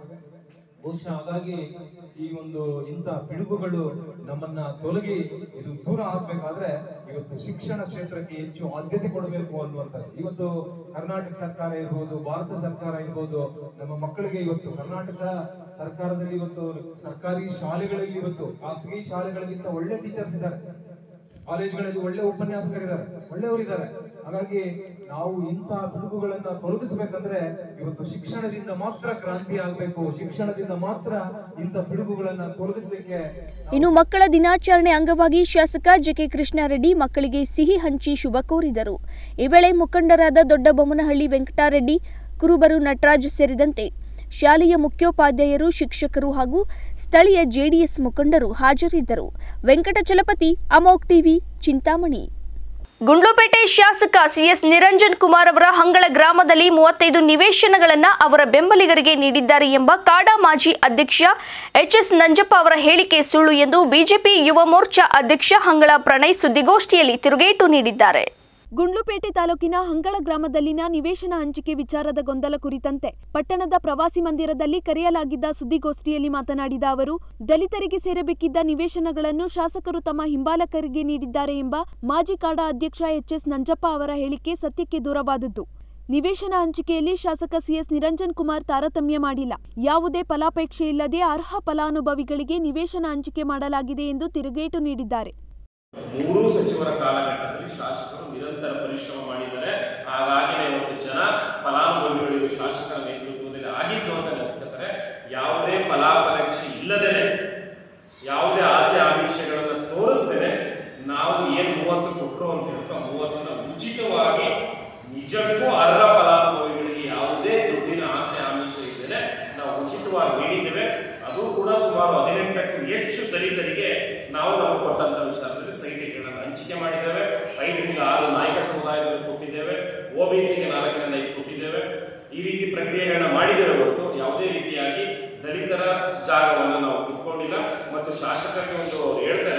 ಬಹುಶಃ ಹಾಗಾಗಿ ಈ ಒಂದು ಇಂಥ ಪಿಡುಗುಗಳು ನಮ್ಮನ್ನ ತೊಲಗಿ ಇದು ದೂರ ಆಗ್ಬೇಕಾದ್ರೆ ಇವತ್ತು ಶಿಕ್ಷಣ ಕ್ಷೇತ್ರಕ್ಕೆ ಹೆಚ್ಚು ಆದ್ಯತೆ ಕೊಡಬೇಕು ಅನ್ನುವಂಥದ್ದು ಇವತ್ತು ಕರ್ನಾಟಕ ಸರ್ಕಾರ ಇರ್ಬೋದು ಭಾರತ ಸರ್ಕಾರ ಇರ್ಬೋದು ನಮ್ಮ ಮಕ್ಕಳಿಗೆ ಇವತ್ತು ಕರ್ನಾಟಕ ಸರ್ಕಾರದಲ್ಲಿ ಇವತ್ತು ಸರ್ಕಾರಿ ಶಾಲೆಗಳಲ್ಲಿ ಇವತ್ತು ಖಾಸಗಿ ಶಾಲೆಗಳಿಗಿಂತ ಒಳ್ಳೆ ಟೀಚರ್ಸ್ ಇದ್ದಾರೆ ಕಾಲೇಜ್ಗಳಲ್ಲಿ ಒಳ್ಳೆ ಉಪನ್ಯಾಸಕರಿದ್ದಾರೆ ಒಳ್ಳೆಯವರಿದ್ದಾರೆ ಹಾಗಾಗಿ ನಾವು ಇಂತಹ ಪಿಡುಗುಗಳನ್ನ ತೊಲಗಿಸಬೇಕಂದ್ರೆ ಇವತ್ತು ಶಿಕ್ಷಣದಿಂದ ಮಾತ್ರ ಕ್ರಾಂತಿ ಆಗ್ಬೇಕು ಶಿಕ್ಷಣದಿಂದ ಮಾತ್ರ ಇಂಥ ಪಿಡುಗುಗಳನ್ನ ತೊಲಗಿಸ್ಲಿಕ್ಕೆ ಇನ್ನು ಮಕ್ಕಳ ದಿನಾಚರಣೆ ಅಂಗವಾಗಿ ಶಾಸಕ ಜೆಕೆ ಕೃಷ್ಣಾರೆಡ್ಡಿ ಮಕ್ಕಳಿಗೆ ಸಿಹಿ ಹಂಚಿ ಶುಭ ಕೋರಿದರು ಈ ವೇಳೆ ಮುಖಂಡರಾದ ದೊಡ್ಡಬೊಮ್ಮನಹಳ್ಳಿ ವೆಂಕಟಾರೆಡ್ಡಿ ಕುರುಬರು ನಟರಾಜ್ ಸೇರಿದಂತೆ ಶಾಲೆಯ ಮುಖ್ಯೋಪಾಧ್ಯಾಯರು ಶಿಕ್ಷಕರು ಹಾಗೂ ಸ್ಥಳೀಯ ಜೆಡಿಎಸ್ ಮುಖಂಡರು ಹಾಜರಿದ್ದರು ವೆಂಕಟಚಲಪತಿ ಅಮೋಕ್ ಟಿವಿ ಚಿಂತಾಮಣಿ ಗುಂಡ್ಲುಪೇಟೆ ಶಾಸಕ ಸಿಎಸ್ ನಿರಂಜನ್ ಕುಮಾರ್ ಅವರ ಹಂಗಳ ಗ್ರಾಮದಲ್ಲಿ ಮೂವತ್ತೈದು ನಿವೇಶನಗಳನ್ನು ಅವರ ಬೆಂಬಲಿಗರಿಗೆ ನೀಡಿದ್ದಾರೆ ಎಂಬ ಕಾಡಾ ಮಾಜಿ ಅಧ್ಯಕ್ಷ ಎಚ್ಎಸ್ ನಂಜಪ್ಪ ಅವರ ಹೇಳಿಕೆ ಸುಳ್ಳು ಎಂದು ಬಿಜೆಪಿ ಯುವ ಮೋರ್ಚಾ ಅಧ್ಯಕ್ಷ ಹಂಗಳ ಪ್ರಣಯ್ ಸುದ್ದಿಗೋಷ್ಠಿಯಲ್ಲಿ ತಿರುಗೇಟು ನೀಡಿದ್ದಾರೆ ಗುಂಡ್ಲುಪೇಟೆ ತಾಲೂಕಿನ ಹಂಗಳ ಗ್ರಾಮದಲ್ಲಿನ ನಿವೇಶನ ಹಂಚಿಕೆ ವಿಚಾರದ ಗೊಂದಲ ಕುರಿತಂತೆ ಪಟ್ಟಣದ ಪ್ರವಾಸಿ ಮಂದಿರದಲ್ಲಿ ಕರೆಯಲಾಗಿದ್ದ ಸುದ್ದಿಗೋಷ್ಠಿಯಲ್ಲಿ ಮಾತನಾಡಿದ ಅವರು ದಲಿತರಿಗೆ ಸೇರಬೇಕಿದ್ದ ನಿವೇಶನಗಳನ್ನು ಶಾಸಕರು ತಮ್ಮ ಹಿಂಬಾಲಕರಿಗೆ ನೀಡಿದ್ದಾರೆ ಎಂಬ ಮಾಜಿ ಕಾಡಾ ಅಧ್ಯಕ್ಷ ಎಚ್ಎಸ್ ನಂಜಪ್ಪ ಅವರ ಹೇಳಿಕೆ ಸತ್ಯಕ್ಕೆ ದೂರವಾದದ್ದು ನಿವೇಶನ ಹಂಚಿಕೆಯಲ್ಲಿ ಶಾಸಕ ಸಿಎಸ್ ನಿರಂಜನ್ ಕುಮಾರ್ ತಾರತಮ್ಯ ಮಾಡಿಲ್ಲ ಯಾವುದೇ ಫಲಾಪೇಕ್ಷೆ ಇಲ್ಲದೆ ಅರ್ಹ ಫಲಾನುಭವಿಗಳಿಗೆ ನಿವೇಶನ ಹಂಚಿಕೆ ಮಾಡಲಾಗಿದೆ ಎಂದು ತಿರುಗೇಟು ನೀಡಿದ್ದಾರೆ ಮೂರೂ ಸಚಿವರ ಕಾಲಘಟ್ಟದಲ್ಲಿ ಶಾಸಕರು ನಿರಂತರ ಪರಿಶ್ರಮ ಮಾಡಿದ್ದಾರೆ ಹಾಗಾಗಿ ಇವತ್ತು ಜನ ಫಲಾನುಭವಿಗಳು ಶಾಸಕರ ನೇತೃತ್ವದಲ್ಲಿ ಆಗಿದ್ದು ಅಂತ ನೆನೆಸ್ಕೊತಾರೆ ಯಾವುದೇ ಫಲಾಪೇಕ್ಷೆ ಇಲ್ಲದೇನೆ ಯಾವುದೇ ಆಸೆ ಆಮಿಷಗಳನ್ನು ತೋರಿಸ್ದೇನೆ ನಾವು ಏನ್ ಮೂವತ್ತು ಕೊಟ್ಟರು ಅಂತ ಹೇಳ್ತು ಆ ಮೂವತ್ತನ್ನ ಉಚಿತವಾಗಿ ನಿಜಕ್ಕೂ ಅರ್ಹ ಫಲಾನುಭವಿಗಳಿಗೆ ಯಾವುದೇ ದುಡ್ಡಿನ ಆಸೆ ಆಮಿಷ ಇದ್ದೇನೆ ನಾವು ಉಚಿತವಾಗಿ ನೀಡಿದ್ದೇವೆ ಅದು ಕೂಡ ಸುಮಾರು ಹದಿನೆಂಟಕ್ಕೂ ಹೆಚ್ಚು ದಲಿತರಿಗೆ ನಾವು ನಮಗೆ ಕೊಟ್ಟಂತ ವಿಚಾರದಲ್ಲಿ ಸೈಟಿಗಳನ್ನು ಹಂಚಿಕೆ ಮಾಡಿದ್ದೇವೆ ಐದರಿಂದ ಆರು ನಾಯಕ ಸಮುದಾಯದಲ್ಲಿ ಕೊಟ್ಟಿದ್ದೇವೆ ಒಬಿಸಿಗೆ ನಾಲ್ಕರಿಂದ ಐದು ಕೊಟ್ಟಿದ್ದೇವೆ ಈ ರೀತಿ ಪ್ರಕ್ರಿಯೆಗಳನ್ನ ಮಾಡಿದ್ದೇವೆ ಹೊರತು ಯಾವುದೇ ರೀತಿಯಾಗಿ ದಲಿತರ ಜಾಗವನ್ನು ನಾವು ಕಿತ್ಕೊಂಡಿಲ್ಲ ಮತ್ತು ಶಾಸಕರಿಗೆ ಒಂದು ಅವ್ರು ಹೇಳ್ತಾರೆ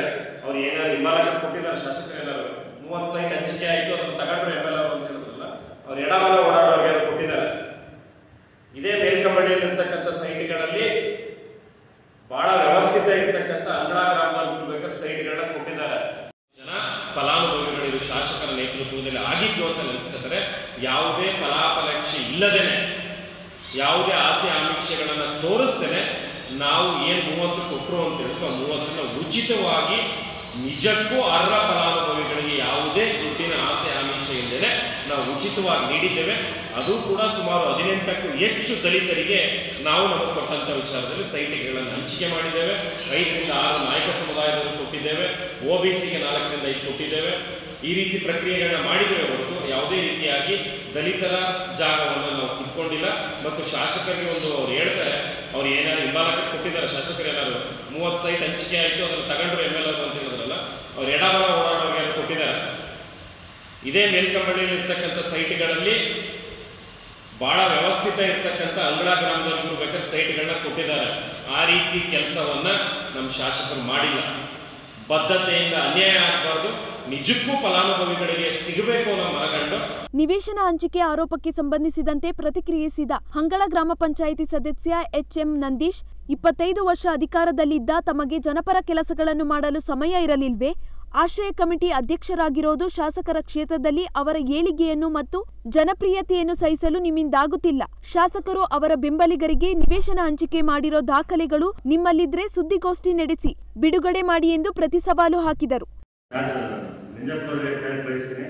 ಅವ್ರು ಏನಾದ್ರು ಹಿಂಬಾಲಕ ಕೊಟ್ಟಿದ್ದಾರೆ ಶಾಸಕರು ಏನಾದ್ರು ಮೂವತ್ತು ಸೈಟ್ ಹಂಚಿಕೆ ಆಯ್ತು ಅದನ್ನ ತಗೊಂಡ್ರು ಎಮ್ ಎಲ್ ಅಂತ ಹೇಳಿದ್ರಲ್ಲ ಅವ್ರು ಎಡಬಲ ಓಡಾಡೋರಿಗೆ ಕೊಟ್ಟಿದ್ದಾರೆ ಇದೇ ಮೇಲ್ಕಂಬಡಿಯಲ್ಲಿ ಇರ್ತಕ್ಕಂಥ ಸೈಟ್ಗಳಲ್ಲಿ ಬಹಳ ವ್ಯವಸ್ಥಿತ ಇರ್ತಕ್ಕಂಥ ಅಂಗಳ ಗ್ರಾಮದಲ್ಲಿ ಬೇಕಾದ ಸೈಟ್ಗಳನ್ನ ಕೊಟ್ಟಿದ್ದಾರೆ ಜನ ಫಲಾನುಭವಿಗಳು ಇದು ಶಾಸಕರ ನೇತೃತ್ವದಲ್ಲಿ ಆಗಿದ್ದು ಅಂತ ನೆನೆಸ್ತಾರೆ ಯಾವುದೇ ಫಲಾಫಲಾಕ್ಷೆ ಇಲ್ಲದೇನೆ ಯಾವುದೇ ಆಸೆ ಆಮಿಷೆಗಳನ್ನ ತೋರಿಸ್ತೇನೆ ನಾವು ಏನ್ ಮೂವತ್ತು ಕೊಟ್ಟರು ಅಂತ ಹೇಳಿದ್ರು ಆ ಮೂವತ್ತನ್ನ ಉಚಿತವಾಗಿ ನಿಜಕ್ಕೂ ಅರ್ಹ ಫಲಾನುಭವಿಗಳಿಗೆ ಯಾವುದೇ ದುಡ್ಡಿನ ಆಸೆ ಆಮಿಷೆ ಇಲ್ಲದೆ ನಾವು ಉಚಿತವಾಗಿ ನೀಡಿದ್ದೇವೆ ಅದು ಕೂಡ ಸುಮಾರು ಹದಿನೆಂಟಕ್ಕೂ ಹೆಚ್ಚು ದಲಿತರಿಗೆ ನಾವು ನಮಗೆ ಕೊಟ್ಟಂತ ವಿಚಾರದಲ್ಲಿ ಸೈಟ್ಗಳನ್ನು ಹಂಚಿಕೆ ಮಾಡಿದ್ದೇವೆ ಐದರಿಂದ ಆರು ನಾಯಕ ಸಮುದಾಯದವರು ಕೊಟ್ಟಿದ್ದೇವೆ ಒ ಬಿ ಸಿಗೆ ನಾಲ್ಕರಿಂದ ಐದು ಕೊಟ್ಟಿದ್ದೇವೆ ಈ ರೀತಿ ಪ್ರಕ್ರಿಯೆಗಳನ್ನ ಮಾಡಿದ್ದೇವೆ ಹೊರತು ಯಾವುದೇ ರೀತಿಯಾಗಿ ದಲಿತರ ಜಾಗವನ್ನು ನಾವು ಕಿತ್ಕೊಂಡಿಲ್ಲ ಮತ್ತು ಶಾಸಕರಿಗೆ ಒಂದು ಅವ್ರು ಹೇಳ್ತಾರೆ ಅವ್ರು ಏನಾದ್ರು ಹಿಂಬಾಲಕ ಕೊಟ್ಟಿದ್ದಾರೆ ಶಾಸಕರು ಏನಾದ್ರು ಮೂವತ್ತು ಸೈಟ್ ಹಂಚಿಕೆ ಆಯಿತು ಅದನ್ನು ತಗೊಂಡ್ರು ಎಮ್ ಎಲ್ ಅಂತ ಹೇಳಿದ್ರಲ್ಲ ಅವ್ರು ಎಡಬಲ ಓಡಾಡೋರಿಗೆ ಕೊಟ್ಟಿದ್ದಾರೆ ಇದೇ ಮೇಲ್ಕಂಬಳಿಯಲ್ಲಿ ಇರ್ತಕ್ಕಂಥ ಸೈಟ್ಗಳಲ್ಲಿ ಬಹಳ ವ್ಯವಸ್ಥಿತ ಇರ್ತಕ್ಕಂಥ ಅಂಗಳ ಗ್ರಾಮದಲ್ಲಿ ಬೇಕಾದ್ರೆ ಸೈಟ್ಗಳನ್ನ ಕೊಟ್ಟಿದ್ದಾರೆ ಆ ರೀತಿ ಕೆಲಸವನ್ನ ನಮ್ಮ ಶಾಸಕರು ಮಾಡಿಲ್ಲ ಬದ್ಧತೆಯಿಂದ ಅನ್ಯಾಯ ಆಗಬಾರ್ದು ನಿಜಕ್ಕೂ ಫಲಾನುಭವಿಗಳಿಗೆ ಸಿಗಬೇಕು ಅನ್ನೋ ಮನಗಂಡು ನಿವೇಶನ ಹಂಚಿಕೆ ಆರೋಪಕ್ಕೆ ಸಂಬಂಧಿಸಿದಂತೆ ಪ್ರತಿಕ್ರಿಯಿಸಿದ ಹಂಗಳ ಗ್ರಾಮ ಪಂಚಾಯಿತಿ ಸದಸ್ಯ ಎಚ್ಎಂ ನಂದೀಶ್ ಇಪ್ಪತ್ತೈದು ವರ್ಷ ಅಧಿಕಾರದಲ್ಲಿದ್ದ ತಮಗೆ ಜನಪರ ಕೆಲಸಗಳನ್ನು ಮಾಡಲು ಸಮಯ ಇರಲಿಲ್ವೇ ಆಶ್ರಯ ಕಮಿಟಿ ಅಧ್ಯಕ್ಷರಾಗಿರೋದು ಶಾಸಕರ ಕ್ಷೇತ್ರದಲ್ಲಿ ಅವರ ಏಳಿಗೆಯನ್ನು ಮತ್ತು ಜನಪ್ರಿಯತೆಯನ್ನು ಸಹಿಸಲು ನಿಮ್ಮಿಂದಾಗುತ್ತಿಲ್ಲ ಶಾಸಕರು ಅವರ ಬೆಂಬಲಿಗರಿಗೆ ನಿವೇಶನ ಹಂಚಿಕೆ ಮಾಡಿರೋ ದಾಖಲೆಗಳು ನಿಮ್ಮಲ್ಲಿದ್ರೆ ಸುದ್ದಿಗೋಷ್ಠಿ ನಡೆಸಿ ಬಿಡುಗಡೆ ಮಾಡಿ ಎಂದು ಪ್ರತಿ ಸವಾಲು ಹಾಕಿದರು ನಾನು ನಿಜಕ್ಕೂ ಕೇಳಿ ಬಯಸ್ತೀನಿ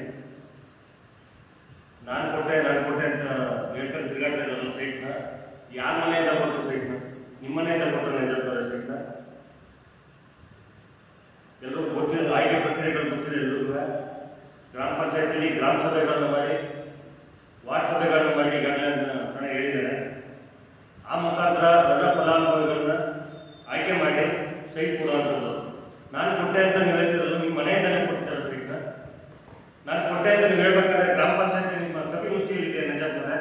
ನಾನು ಕೊಟ್ಟೆ ನಾನು ಕೊಟ್ಟೆ ಅಂತ ಹೇಳ್ಕೊಂಡು ತಿರುಗಾಡ್ತಾ ಇದ್ದಲ್ಲ ಸೈಟ್ನ ಯಾರ ಮನೆಯಿಂದ ಕೊಟ್ಟರು ಸೈಟ್ನ ನಿಮ್ಮ ಮನೆಯಿಂದ ಕೊಟ್ಟರು ನಿಜಕ್ಕೂ ಸೈಟ್ನ ಎಲ್ಲರೂ ಗೊತ್ತಿದೆ ಆಯ್ಕೆ ಪ್ರಕ್ರಿಯೆಗಳು ಗೊತ್ತಿದೆ ಎಲ್ಲರಿಗೂ ಗ್ರಾಮ ಪಂಚಾಯತಿಲಿ ಗ್ರಾಮ ಸಭೆಗಳನ್ನು ಮಾಡಿ ವಾರ್ಡ್ ಸಭೆಗಳನ್ನು ಮಾಡಿ ಈಗಾಗಲೇ ನಾನು ಹೇಳಿದ್ದೇನೆ ಆ ಮುಖಾಂತರ ಎಲ್ಲ ಫಲಾನುಭವಿಗಳನ್ನ ಆಯ್ಕೆ ಮಾಡಿ ಸೈಟ್ ಕೊಡುವಂಥದ್ದು ನಾನು ಕೊಟ್ಟೆ ಅಂತ ನೀವು ಹೇಳ್ತಿರಲ್ಲ ನಿಮ್ಮ ಮನೆಯಿಂದಲೇ ಕೊಟ್ಟಿದ್ದಾರೆ ಸೈಟ್ನ ನಾನು ಕೊಟ್ಟೆ ಅಂತ ನೀವು ಹೇಳ್ಬೇಕಾದ್ರೆ ಗ್ರಾಮ ಪಂಚಾಯತಿ ನಿಮ್ಮ ಕಪಿಮುಷ್ಟಿಯಲ್ಲಿದೆ ನಿಜಾಪುರ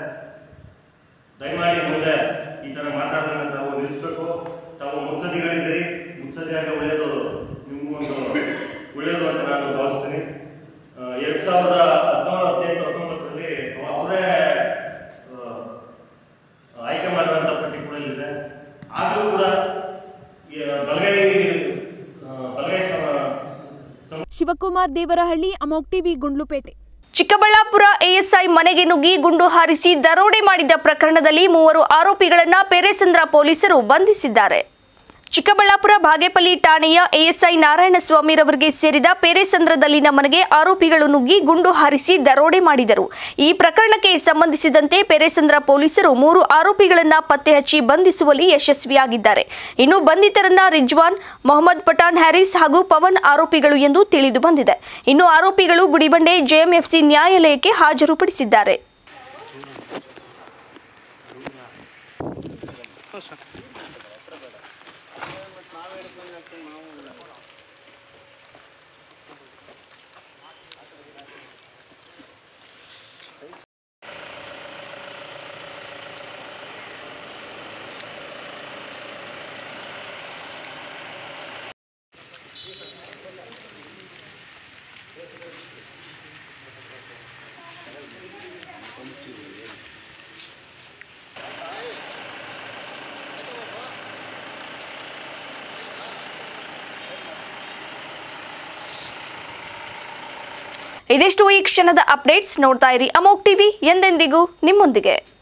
ದಯಮಾಡಿ ಮುಂದೆ ಈ ಥರ ಮಾತಾಡೋದನ್ನ ತಾವು ನಿಲ್ಲಿಸಬೇಕು ತಾವು ಮುತ್ಸದಿಗಳಿದ್ದೀರಿ ಮುತ್ಸದಿಯಾಗ ಒಳ್ಳೆಯದು ನಿಮಗೊಂದು ಒಳ್ಳೆಯದು ಅಂತ ನಾನು ಭಾವಿಸ್ತೀನಿ ಆ, ಎರಡ್ ಸಾವಿರದ ಹದಿನೇಳು ಹದಿನೆಂಟು ಹತ್ತೊಂಬತ್ತರಲ್ಲಿ ಅವರೇ ಆ, ಆಯ್ಕೆ ಮಾಡಿರುವಂಥ ಪಟ್ಟಿ ಕೂಡ ಇಲ್ಲಿದೆ ಆದರೂ ಕೂಡ ಈ ಬಲಗೈ ಆ, ಬಲಗೈ ಸಮ- ಶಿವಕುಮಾರ್ ದೇವರಹಳ್ಳಿ ಅಮೋಕ್ ಟಿವಿ ಗುಂಡ್ಲುಪೇಟೆ ಚಿಕ್ಕಬಳ್ಳಾಪುರ ಎಎಸ್ಐ ಮನೆಗೆ ನುಗ್ಗಿ ಗುಂಡು ಹಾರಿಸಿ ದರೋಡೆ ಮಾಡಿದ ಪ್ರಕರಣದಲ್ಲಿ ಮೂವರು ಆರೋಪಿಗಳನ್ನ ಪೆರೇಸಂದ್ರ ಪೊಲೀಸರು ಬಂಧಿಸಿದ್ದಾರೆ ಚಿಕ್ಕಬಳ್ಳಾಪುರ ಬಾಗೇಪಲ್ಲಿ ಠಾಣೆಯ ಎಎಸ್ಐ ನಾರಾಯಣಸ್ವಾಮಿರವರಿಗೆ ಸೇರಿದ ಪೇರೆಸಂದ್ರದಲ್ಲಿನ ಮನೆಗೆ ಆರೋಪಿಗಳು ನುಗ್ಗಿ ಗುಂಡು ಹಾರಿಸಿ ದರೋಡೆ ಮಾಡಿದರು ಈ ಪ್ರಕರಣಕ್ಕೆ ಸಂಬಂಧಿಸಿದಂತೆ ಪೇರೆಸಂದ್ರ ಪೊಲೀಸರು ಮೂರು ಆರೋಪಿಗಳನ್ನ ಪತ್ತೆ ಹಚ್ಚಿ ಬಂಧಿಸುವಲ್ಲಿ ಯಶಸ್ವಿಯಾಗಿದ್ದಾರೆ ಇನ್ನು ಬಂಧಿತರನ್ನ ರಿಜ್ವಾನ್ ಮೊಹಮ್ಮದ್ ಪಠಾಣ್ ಹ್ಯಾರಿಸ್ ಹಾಗೂ ಪವನ್ ಆರೋಪಿಗಳು ಎಂದು ತಿಳಿದು ಬಂದಿದೆ ಇನ್ನು ಆರೋಪಿಗಳು ಗುಡಿಬಂಡೆ ಜೆಎಂಎಫ್ಸಿ ನ್ಯಾಯಾಲಯಕ್ಕೆ ಹಾಜರುಪಡಿಸಿದ್ದಾರೆ ಇದಿಷ್ಟು ಈ ಕ್ಷಣದ ಅಪ್ಡೇಟ್ಸ್ ನೋಡ್ತಾ ಇರಿ ಅಮೋಕ್ ಟಿವಿ ಎಂದೆಂದಿಗೂ ನಿಮ್ಮೊಂದಿಗೆ